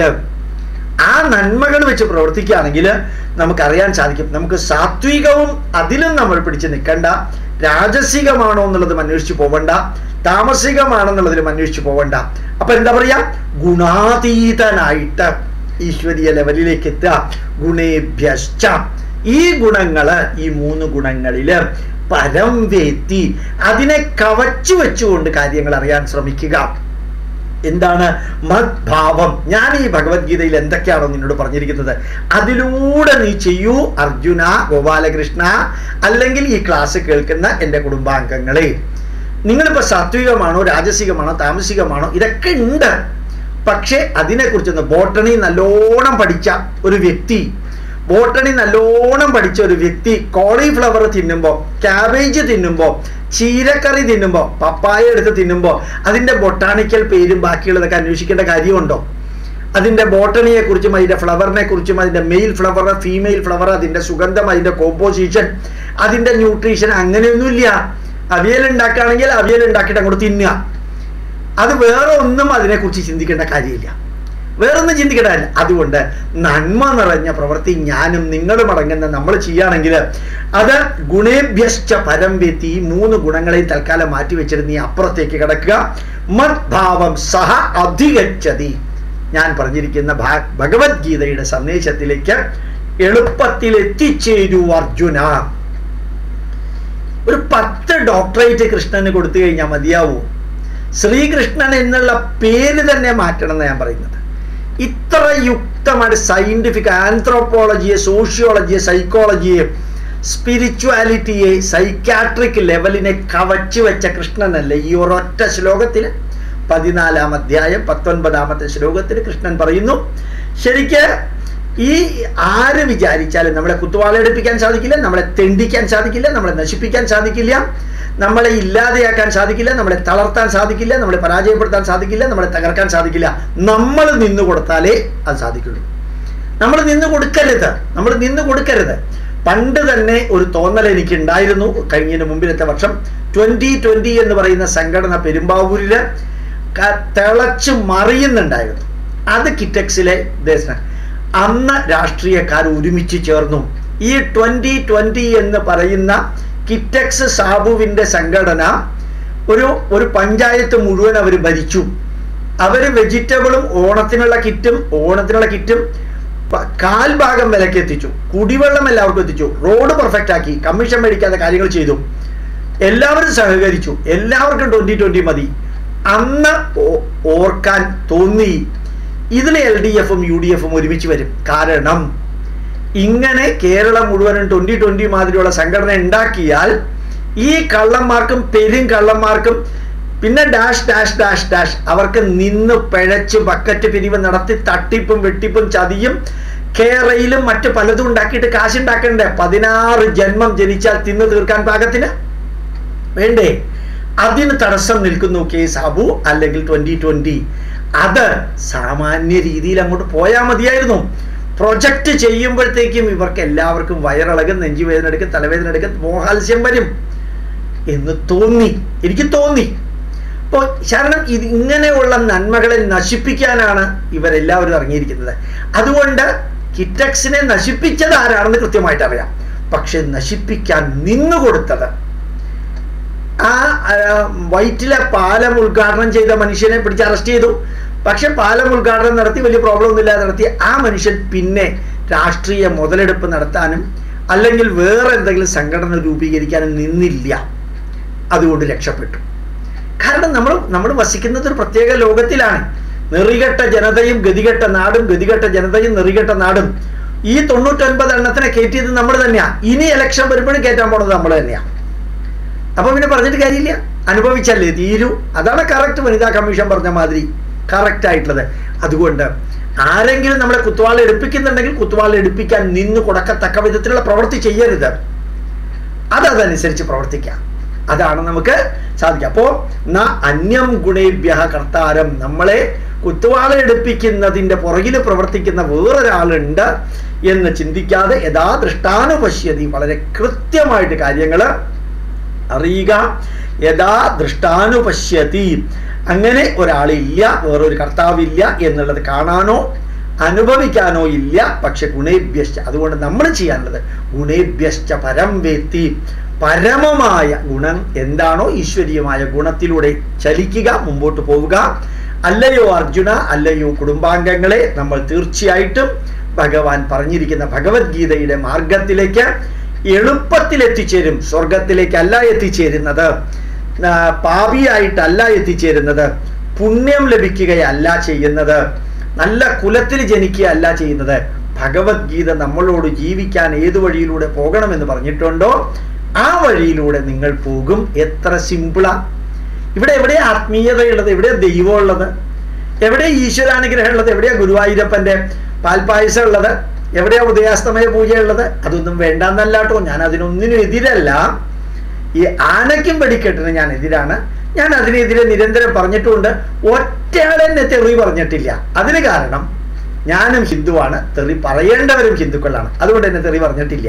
ആ നന്മകൾ വെച്ച് പ്രവർത്തിക്കുകയാണെങ്കിൽ നമുക്കറിയാൻ സാധിക്കും നമുക്ക് സാത്വികവും അതിലും നമ്മൾ പിടിച്ച് നിൽക്കണ്ട രാജസികമാണോ എന്നുള്ളതും അന്വേഷിച്ച് പോവണ്ട താമസികമാണെന്നുള്ളതിലും അന്വേഷിച്ച് പോവണ്ട അപ്പൊ എന്താ പറയാ ഗുണാതീതനായിട്ട് ഈശ്വരീയ ലെവലിലേക്ക് എത്തുക ഗുണേഭ്യശ്ച ഈ ഗുണങ്ങള് ഈ മൂന്ന് ഗുണങ്ങളില് പരം വേത്തി അതിനെ കവച്ചു വെച്ചുകൊണ്ട് കാര്യങ്ങൾ അറിയാൻ ശ്രമിക്കുക എന്താണ് മദ്ഭാവം ഞാൻ ഈ ഭഗവത്ഗീതയിൽ എന്തൊക്കെയാണോ നിന്നോട് പറഞ്ഞിരിക്കുന്നത് അതിലൂടെ നീ ചെയ്യൂ അർജുന ഗോപാലകൃഷ്ണ അല്ലെങ്കിൽ ഈ ക്ലാസ് കേൾക്കുന്ന എൻ്റെ കുടുംബാംഗങ്ങളെ നിങ്ങളിപ്പോൾ സാത്വികമാണോ രാജസികമാണോ താമസികമാണോ ഇതൊക്കെ ഉണ്ട് പക്ഷേ അതിനെക്കുറിച്ചൊന്ന് ബോട്ടണി നല്ലോണം പഠിച്ച ഒരു വ്യക്തി ബോട്ടണി നല്ലോണം പഠിച്ച ഒരു വ്യക്തി കോളിഫ്ലവർ തിന്നുമ്പോൾ ക്യാബേജ് തിന്നുമ്പോൾ ചീരക്കറി തിന്നുമ്പോൾ പപ്പായ എടുത്ത് തിന്നുമ്പോൾ അതിൻ്റെ ബൊട്ടാണിക്കൽ പേരും ബാക്കിയുള്ളതൊക്കെ അന്വേഷിക്കേണ്ട കാര്യമുണ്ടോ അതിൻ്റെ ബോട്ടണിയെ കുറിച്ചും അതിൻ്റെ ഫ്ലവറിനെ കുറിച്ചും അതിൻ്റെ മെയിൽ ഫ്ലവർ ഫീമെയിൽ ഫ്ലവർ അതിൻ്റെ സുഗന്ധം അതിൻ്റെ കോമ്പോസിഷൻ അതിൻ്റെ ന്യൂട്രീഷൻ അങ്ങനെയൊന്നുമില്ല അവിയൽ ഉണ്ടാക്കുകയാണെങ്കിൽ അവിയൽ ഉണ്ടാക്കിയിട്ട് അങ്ങോട്ട് തിന്നുക അത് വേറെ ഒന്നും അതിനെക്കുറിച്ച് ചിന്തിക്കേണ്ട കാര്യമില്ല വേറൊന്നും ചിന്തിക്കേണ്ടതല്ല അതുകൊണ്ട് നന്മ നിറഞ്ഞ പ്രവൃത്തി ഞാനും നിങ്ങളും അടങ്ങുന്ന നമ്മൾ ചെയ്യുകയാണെങ്കിൽ അത് ഗുണേഭ്യശ്ച പരം വ്യക്തി ഈ മൂന്ന് ഗുണങ്ങളെയും തൽക്കാലം മാറ്റി വെച്ചിട്ട് നീ അപ്പുറത്തേക്ക് കിടക്കുക മദ്ഭാവം സഹ അധികച്ചതി ഞാൻ പറഞ്ഞിരിക്കുന്ന ഭാ- ഭഗവത്ഗീതയുടെ സന്ദേശത്തിലേക്ക് എളുപ്പത്തിൽ എത്തിച്ചേരൂ അർജുന ഒരു പത്ത് ഡോക്ടറേറ്റ് കൃഷ്ണന് കൊടുത്തു കഴിഞ്ഞാൽ മതിയാവൂ ശ്രീകൃഷ്ണൻ എന്നുള്ള പേര് തന്നെ മാറ്റണം എന്ന് ഞാൻ പറയുന്നത് ഇത്ര യുക്തമായിട്ട് സയന്റിഫിക് ആന്ത്രോപോളജിയെ സോഷ്യോളജിയെ സൈക്കോളജിയെ സ്പിരിച്വാലിറ്റിയെ സൈക്കാട്രിക് ലെവലിനെ കവച്ചു വെച്ച കൃഷ്ണനല്ലേ ഈ ഒരൊറ്റ ശ്ലോകത്തിൽ പതിനാലാം അധ്യായം പത്തൊൻപതാമത്തെ ശ്ലോകത്തിൽ കൃഷ്ണൻ പറയുന്നു ശരിക്ക് ഈ ആര് വിചാരിച്ചാലും നമ്മളെ കുത്തുവാളെടുപ്പിക്കാൻ സാധിക്കില്ല നമ്മളെ തെണ്ടിക്കാൻ സാധിക്കില്ല നമ്മളെ നശിപ്പിക്കാൻ സാധിക്കില്ല നമ്മളെ ഇല്ലാതെയാക്കാൻ സാധിക്കില്ല നമ്മളെ തളർത്താൻ സാധിക്കില്ല നമ്മളെ പരാജയപ്പെടുത്താൻ സാധിക്കില്ല നമ്മളെ തകർക്കാൻ സാധിക്കില്ല നമ്മൾ നിന്നു കൊടുത്താലേ അത് സാധിക്കുള്ളൂ നമ്മൾ നിന്ന് കൊടുക്കരുത് നമ്മൾ നിന്ന് കൊടുക്കരുത് പണ്ട് തന്നെ ഒരു തോന്നൽ എനിക്ക് ഉണ്ടായിരുന്നു കഴിഞ്ഞതിന് മുമ്പിലത്തെ വർഷം ട്വന്റി ട്വന്റി എന്ന് പറയുന്ന സംഘടന പെരുമ്പാവൂരില് ക- തിളച്ച് മറിയുന്നുണ്ടായിരുന്നു അത് കിറ്റക്സിലെ ദേശം അന്ന് രാഷ്ട്രീയക്കാർ ഒരുമിച്ച് ചേർന്നു ഈ ട്വന്റി ട്വന്റി എന്ന് പറയുന്ന കിറ്റക്സ് സാബുവിന്റെ സംഘടന ഒരു ഒരു പഞ്ചായത്ത് മുഴുവൻ അവർ ഭരിച്ചു അവര് വെജിറ്റബിളും ഓണത്തിനുള്ള കിറ്റും ഓണത്തിനുള്ള കിറ്റും പ- കാൽ ഭാഗം വിലക്ക് എത്തിച്ചു കുടിവെള്ളം എല്ലാവർക്കും എത്തിച്ചു റോഡ് പെർഫെക്റ്റ് ആക്കി കമ്മീഷൻ മേടിക്കാതെ കാര്യങ്ങൾ ചെയ്തു എല്ലാവരും സഹകരിച്ചു എല്ലാവർക്കും ട്വന്റി ട്വന്റി മതി അന്ന് ഓ- ഓർക്കാൻ തോന്നി ഇതിൽ എൽ ഡി എഫും യു ഡി എഫും ഒരുമിച്ച് വരും കാരണം ഇങ്ങനെ കേരളം മുഴുവനും ട്വന്റി ട്വന്റി മാതിരിയുള്ള സംഘടന ഉണ്ടാക്കിയാൽ ഈ കള്ളന്മാർക്കും പെരും കള്ളന്മാർക്കും പിന്നെ ഡാഷ് ഡാഷ് ഡാഷ് ഡാഷ് അവർക്ക് നിന്ന് പിഴച്ച് ബക്കറ്റ് പിരിവ് നടത്തി തട്ടിപ്പും വെട്ടിപ്പും ചതിയും കേരയിലും മറ്റു പലതും ഉണ്ടാക്കിയിട്ട് കാശുണ്ടാക്കണ്ടേ പതിനാറ് ജന്മം ജനിച്ചാൽ തിന്നു തീർക്കാൻ പാകത്തിന് വേണ്ടേ അതിന് തടസ്സം നിൽക്കുന്നു കെ സാബു അല്ലെങ്കിൽ ട്വന്റി ട്വന്റി അത് സാമാന്യ രീതിയിൽ അങ്ങോട്ട് പോയാൽ മതിയായിരുന്നു പ്രൊജക്റ്റ് ചെയ്യുമ്പോഴത്തേക്കും ഇവർക്ക് എല്ലാവർക്കും വയറിളകും നെഞ്ചുവേദന എടുക്കും തലവേദന എടുക്കും മോഹാത്സ്യം വരും എന്ന് തോന്നി എനിക്ക് തോന്നി അപ്പോൾ കാരണം ഇത് ഇങ്ങനെയുള്ള നന്മകളെ നശിപ്പിക്കാനാണ് ഇവരെല്ലാവരും ഇറങ്ങിയിരിക്കുന്നത് അതുകൊണ്ട് കിറ്റക്സിനെ നശിപ്പിച്ചത് ആരാണെന്ന് കൃത്യമായിട്ട് അറിയാം പക്ഷെ നശിപ്പിക്കാൻ നിന്നുകൊടുത്തത് ആ ആ, വൈറ്റിലെ പാലം ഉദ്ഘാടനം ചെയ്ത മനുഷ്യനെ പിടിച്ച് അറസ്റ്റ് ചെയ്തു പക്ഷെ പാലം ഉദ്ഘാടനം നടത്തി വലിയ പ്രോബ്ലം ഒന്നും ഇല്ലാതെ നടത്തി ആ മനുഷ്യൻ പിന്നെ രാഷ്ട്രീയ മുതലെടുപ്പ് നടത്താനും അല്ലെങ്കിൽ വേറെ എന്തെങ്കിലും സംഘടന രൂപീകരിക്കാനും നിന്നില്ല അതുകൊണ്ട് രക്ഷപ്പെട്ടു കാരണം നമ്മൾ നമ്മൾ വസിക്കുന്നത് ഒരു പ്രത്യേക ലോകത്തിലാണ് നെറികെട്ട ജനതയും ഗതികെട്ട നാടും ഗതികെട്ട ജനതയും നെറികെട്ട നാടും ഈ തൊണ്ണൂറ്റൊൻപത് എണ്ണത്തിനെ കയറ്റിയത് നമ്മൾ തന്നെയാ ഇനി ഇലക്ഷൻ വരുമ്പോഴും കയറ്റാൻ പോണത് നമ്മൾ തന്നെയാ അപ്പൊ പിന്നെ പറഞ്ഞിട്ട് കാര്യമില്ല അനുഭവിച്ചല്ലേ തീരൂ അതാണ് കറക്റ്റ് വനിതാ കമ്മീഷൻ പറഞ്ഞ മാതിരി കറക്റ്റ് ആയിട്ടുള്ളത് അതുകൊണ്ട് ആരെങ്കിലും നമ്മളെ കുത്തുവാള എടുപ്പിക്കുന്നുണ്ടെങ്കിൽ കുത്തുവാള എടുപ്പിക്കാൻ നിന്ന് കൊടുക്കത്തക്ക വിധത്തിലുള്ള പ്രവൃത്തി ചെയ്യരുത് അത് അതനുസരിച്ച് പ്രവർത്തിക്കാം അതാണ് നമുക്ക് സാധിക്കുക അപ്പോ ന അന്യം ഗുണേഭ്യ കർത്താരം നമ്മളെ കുത്തുവാള എടുപ്പിക്കുന്നതിന്റെ പുറകിൽ പ്രവർത്തിക്കുന്ന വേറൊരാളുണ്ട് എന്ന് ചിന്തിക്കാതെ യഥാ ദൃഷ്ടാനുപശ്യതി വളരെ കൃത്യമായിട്ട് കാര്യങ്ങൾ അറിയുക യഥാ ദൃഷ്ടാനുപശ്യതി അങ്ങനെ ഒരാളില്ല വേറൊരു കർത്താവില്ല എന്നുള്ളത് കാണാനോ അനുഭവിക്കാനോ ഇല്ല പക്ഷെ ഗുണേഭ്യശ്ച അതുകൊണ്ട് നമ്മൾ ചെയ്യാനുള്ളത് ഗുണേഭ്യശ്ച പരം വേത്തി പരമമായ ഗുണം എന്താണോ ഈശ്വരീയമായ ഗുണത്തിലൂടെ ചലിക്കുക മുമ്പോട്ട് പോവുക അല്ലയോ അർജുന അല്ലയോ കുടുംബാംഗങ്ങളെ നമ്മൾ തീർച്ചയായിട്ടും ഭഗവാൻ പറഞ്ഞിരിക്കുന്ന ഭഗവത്ഗീതയുടെ മാർഗത്തിലേക്ക് എളുപ്പത്തിൽ എത്തിച്ചേരും സ്വർഗത്തിലേക്കല്ല എത്തിച്ചേരുന്നത് ആ, പാപിയായിട്ടല്ല എത്തിച്ചേരുന്നത് പുണ്യം ലഭിക്കുകയല്ല ചെയ്യുന്നത് നല്ല കുലത്തിൽ ജനിക്കുകയല്ല ചെയ്യുന്നത് ഭഗവത്ഗീത നമ്മളോട് ജീവിക്കാൻ ഏത് വഴിയിലൂടെ പോകണമെന്ന് പറഞ്ഞിട്ടുണ്ടോ ആ വഴിയിലൂടെ നിങ്ങൾ പോകും എത്ര സിമ്പിളാ ഇവിടെ എവിടെയാ ആത്മീയതയുള്ളത് എവിടെയാ ദൈവമുള്ളത് എവിടെയാ ഈശ്വരാനുഗ്രഹം ഉള്ളത് എവിടെയാ ഗുരുവായൂരപ്പന്റെ പാൽപ്പായസം ഉള്ളത് എവിടെയാ ഉദയാസ്തമയ പൂജ ഉള്ളത് അതൊന്നും വേണ്ടെന്നല്ല കേട്ടോ ഞാൻ അതിനൊന്നിനും എതിരല്ല ഈ ആനയ്ക്കും വെടിക്കെട്ടിന് ഞാൻ എതിരാണ് ഞാൻ അതിനെതിരെ നിരന്തരം പറഞ്ഞിട്ടുമുണ്ട് ഒറ്റയാളെന്നെ തെറി പറഞ്ഞിട്ടില്ല അതിന് കാരണം ഞാനും ഹിന്ദുവാണ് തെറി പറയേണ്ടവരും ഹിന്ദുക്കളാണ് അതുകൊണ്ട് എന്നെ തെറി പറഞ്ഞിട്ടില്ല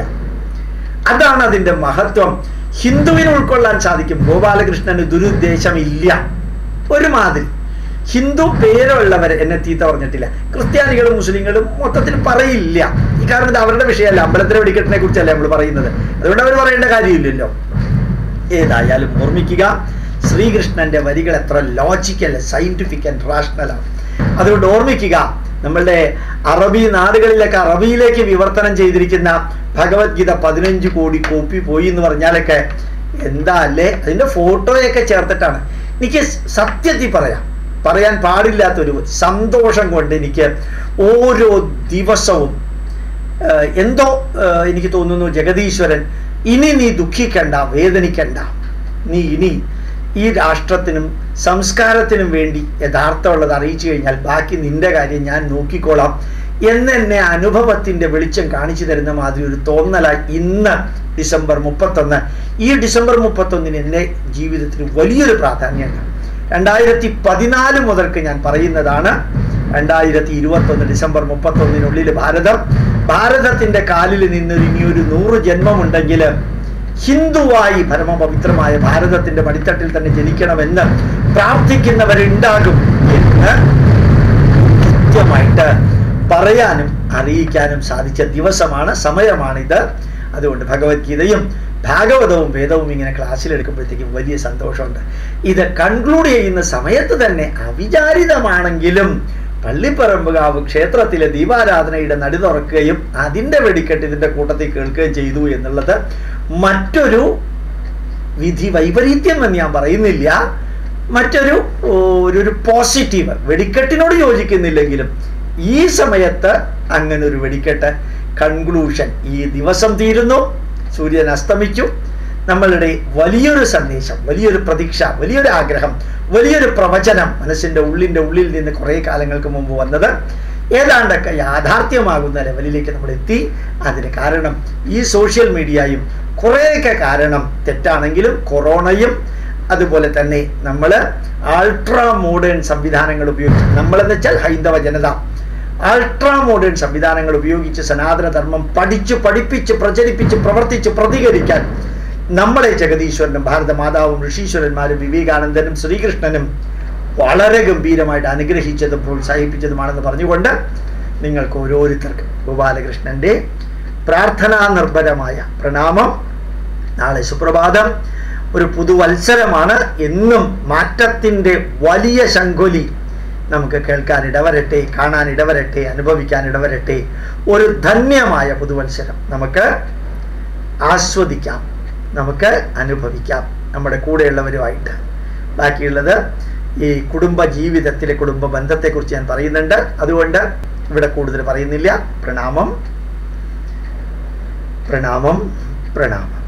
അതാണ് അതിന്റെ മഹത്വം ഹിന്ദുവിന് ഉൾക്കൊള്ളാൻ സാധിക്കും ഗോപാലകൃഷ്ണന് ദുരുദ്ദേശമില്ല ഒരുമാതിരി ഹിന്ദു പേരുള്ളവർ എന്നെ തീത്ത പറഞ്ഞിട്ടില്ല ക്രിസ്ത്യാനികളും മുസ്ലിങ്ങളും മൊത്തത്തിൽ പറയില്ല ഈ കാരണം ഇത് അവരുടെ വിഷയമല്ല അമ്പലത്തിലെ വെടിക്കെട്ടിനെ കുറിച്ചല്ല നമ്മൾ പറയുന്നത് അതുകൊണ്ട് അവർ പറയേണ്ട കാര്യമില്ലല്ലോ ഏതായാലും ഓർമ്മിക്കുക ശ്രീകൃഷ്ണന്റെ വരികൾ എത്ര ലോജിക്കൽ സയന്റിഫിക് ആൻഡ് റാഷണലാണ് അതുകൊണ്ട് ഓർമ്മിക്കുക നമ്മളുടെ അറബി നാടുകളിലൊക്കെ അറബിയിലേക്ക് വിവർത്തനം ചെയ്തിരിക്കുന്ന ഭഗവത്ഗീത പതിനഞ്ച് കോടി കോപ്പി പോയി എന്ന് പറഞ്ഞാലൊക്കെ എന്താ അല്ലേ അതിന്റെ ഫോട്ടോയൊക്കെ ചേർത്തിട്ടാണ് എനിക്ക് സത്യത്തിൽ പറയാം പറയാൻ പാടില്ലാത്തൊരു സന്തോഷം കൊണ്ട് എനിക്ക് ഓരോ ദിവസവും ഏഹ് എന്തോ ഏഹ് എനിക്ക് തോന്നുന്നു ജഗദീശ്വരൻ ഇനി നീ ദുഃഖിക്കണ്ട വേദനിക്കണ്ട നീ ഇനി ഈ രാഷ്ട്രത്തിനും സംസ്കാരത്തിനും വേണ്ടി യഥാർത്ഥമുള്ളത് അറിയിച്ചു കഴിഞ്ഞാൽ ബാക്കി നിന്റെ കാര്യം ഞാൻ നോക്കിക്കോളാം എന്നെന്നെ അനുഭവത്തിന്റെ വെളിച്ചം കാണിച്ചു തരുന്ന മാതിരി ഒരു തോന്നലായി ഇന്ന് ഡിസംബർ മുപ്പത്തൊന്ന് ഈ ഡിസംബർ മുപ്പത്തൊന്നിന് എൻ്റെ ജീവിതത്തിന് വലിയൊരു പ്രാധാന്യമുണ്ട് രണ്ടായിരത്തി പതിനാല് മുതൽക്ക് ഞാൻ പറയുന്നതാണ് രണ്ടായിരത്തി ഇരുപത്തൊന്ന് ഡിസംബർ മുപ്പത്തൊന്നിനുള്ളിൽ ഭാരതം ഭാരതത്തിന്റെ കാലിൽ നിന്നൊരു ഇനിയൊരു നൂറ് ജന്മമുണ്ടെങ്കിൽ ഹിന്ദുവായി പരമപവിത്രമായ ഭാരതത്തിന്റെ മടിത്തട്ടിൽ തന്നെ ജനിക്കണമെന്ന് പ്രാർത്ഥിക്കുന്നവരുണ്ടാകും എന്ന് കൃത്യമായിട്ട് പറയാനും അറിയിക്കാനും സാധിച്ച ദിവസമാണ് സമയമാണിത് അതുകൊണ്ട് ഭഗവത്ഗീതയും ഭാഗവതവും വേദവും ഇങ്ങനെ ക്ലാസ്സിൽ എടുക്കുമ്പോഴത്തേക്കും വലിയ സന്തോഷമുണ്ട് ഇത് കൺക്ലൂഡ് ചെയ്യുന്ന സമയത്ത് തന്നെ അവിചാരിതമാണെങ്കിലും പള്ളിപ്പറമ്പുകാവ് ക്ഷേത്രത്തിലെ ദീപാരാധനയുടെ നടു തുറക്കുകയും അതിൻ്റെ വെടിക്കെട്ട് ഇതിൻ്റെ കൂട്ടത്തിൽ കേൾക്കുകയും ചെയ്തു എന്നുള്ളത് മറ്റൊരു വിധി വൈപരീത്യം എന്ന് ഞാൻ പറയുന്നില്ല മറ്റൊരു ഓ, ഒരു ഒരു പോസിറ്റീവ് വെടിക്കെട്ടിനോട് യോജിക്കുന്നില്ലെങ്കിലും ഈ സമയത്ത് അങ്ങനെ ഒരു വെടിക്കെട്ട് കൺക്ലൂഷൻ ഈ ദിവസം തീരുന്നു സൂര്യൻ അസ്തമിച്ചു നമ്മളുടെ വലിയൊരു സന്ദേശം വലിയൊരു പ്രതീക്ഷ വലിയൊരു ആഗ്രഹം വലിയൊരു പ്രവചനം മനസ്സിൻ്റെ ഉള്ളിൻ്റെ ഉള്ളിൽ നിന്ന് കുറേ കാലങ്ങൾക്ക് മുമ്പ് വന്നത് ഏതാണ്ടൊക്കെ യാഥാർത്ഥ്യമാകുന്ന ലെവലിലേക്ക് നമ്മൾ എത്തി അതിന് കാരണം ഈ സോഷ്യൽ മീഡിയയും കുറേയൊക്കെ കാരണം തെറ്റാണെങ്കിലും കൊറോണയും അതുപോലെ തന്നെ നമ്മൾ അൾട്രാ മോഡേൺ സംവിധാനങ്ങൾ ഉപയോഗിച്ച് നമ്മളെന്ന് വെച്ചാൽ ഹൈന്ദവ ജനത അൾട്രാ മോഡേൺ സംവിധാനങ്ങൾ ഉപയോഗിച്ച് സനാതനധർമ്മം പഠിച്ചു പഠിപ്പിച്ച് പ്രചരിപ്പിച്ച് പ്രവർത്തിച്ച് പ്രതികരിക്കാൻ നമ്മളെ ജഗദീശ്വരനും ഭാരതമാതാവും ഋഷീശ്വരന്മാരും വിവേകാനന്ദനും ശ്രീകൃഷ്ണനും വളരെ ഗംഭീരമായിട്ട് അനുഗ്രഹിച്ചതും പ്രോത്സാഹിപ്പിച്ചതുമാണെന്ന് പറഞ്ഞുകൊണ്ട് നിങ്ങൾക്ക് ഓരോരുത്തർക്കും ഗോപാലകൃഷ്ണന്റെ പ്രാർത്ഥനാ നിർഭരമായ പ്രണാമം നാളെ സുപ്രഭാതം ഒരു പുതുവത്സരമാണ് എന്നും മാറ്റത്തിൻ്റെ വലിയ ശങ്കൊലി നമുക്ക് കേൾക്കാൻ ഇടവരട്ടെ കാണാൻ ഇടവരട്ടെ അനുഭവിക്കാൻ ഇടവരട്ടെ ഒരു ധന്യമായ പുതുവത്സരം നമുക്ക് ആസ്വദിക്കാം നമുക്ക് അനുഭവിക്കാം നമ്മുടെ കൂടെയുള്ളവരുമായിട്ട് ബാക്കിയുള്ളത് ഈ കുടുംബ ജീവിതത്തിലെ കുടുംബ ബന്ധത്തെക്കുറിച്ച് ഞാൻ പറയുന്നുണ്ട് അതുകൊണ്ട് ഇവിടെ കൂടുതൽ പറയുന്നില്ല പ്രണാമം പ്രണാമം പ്രണാമം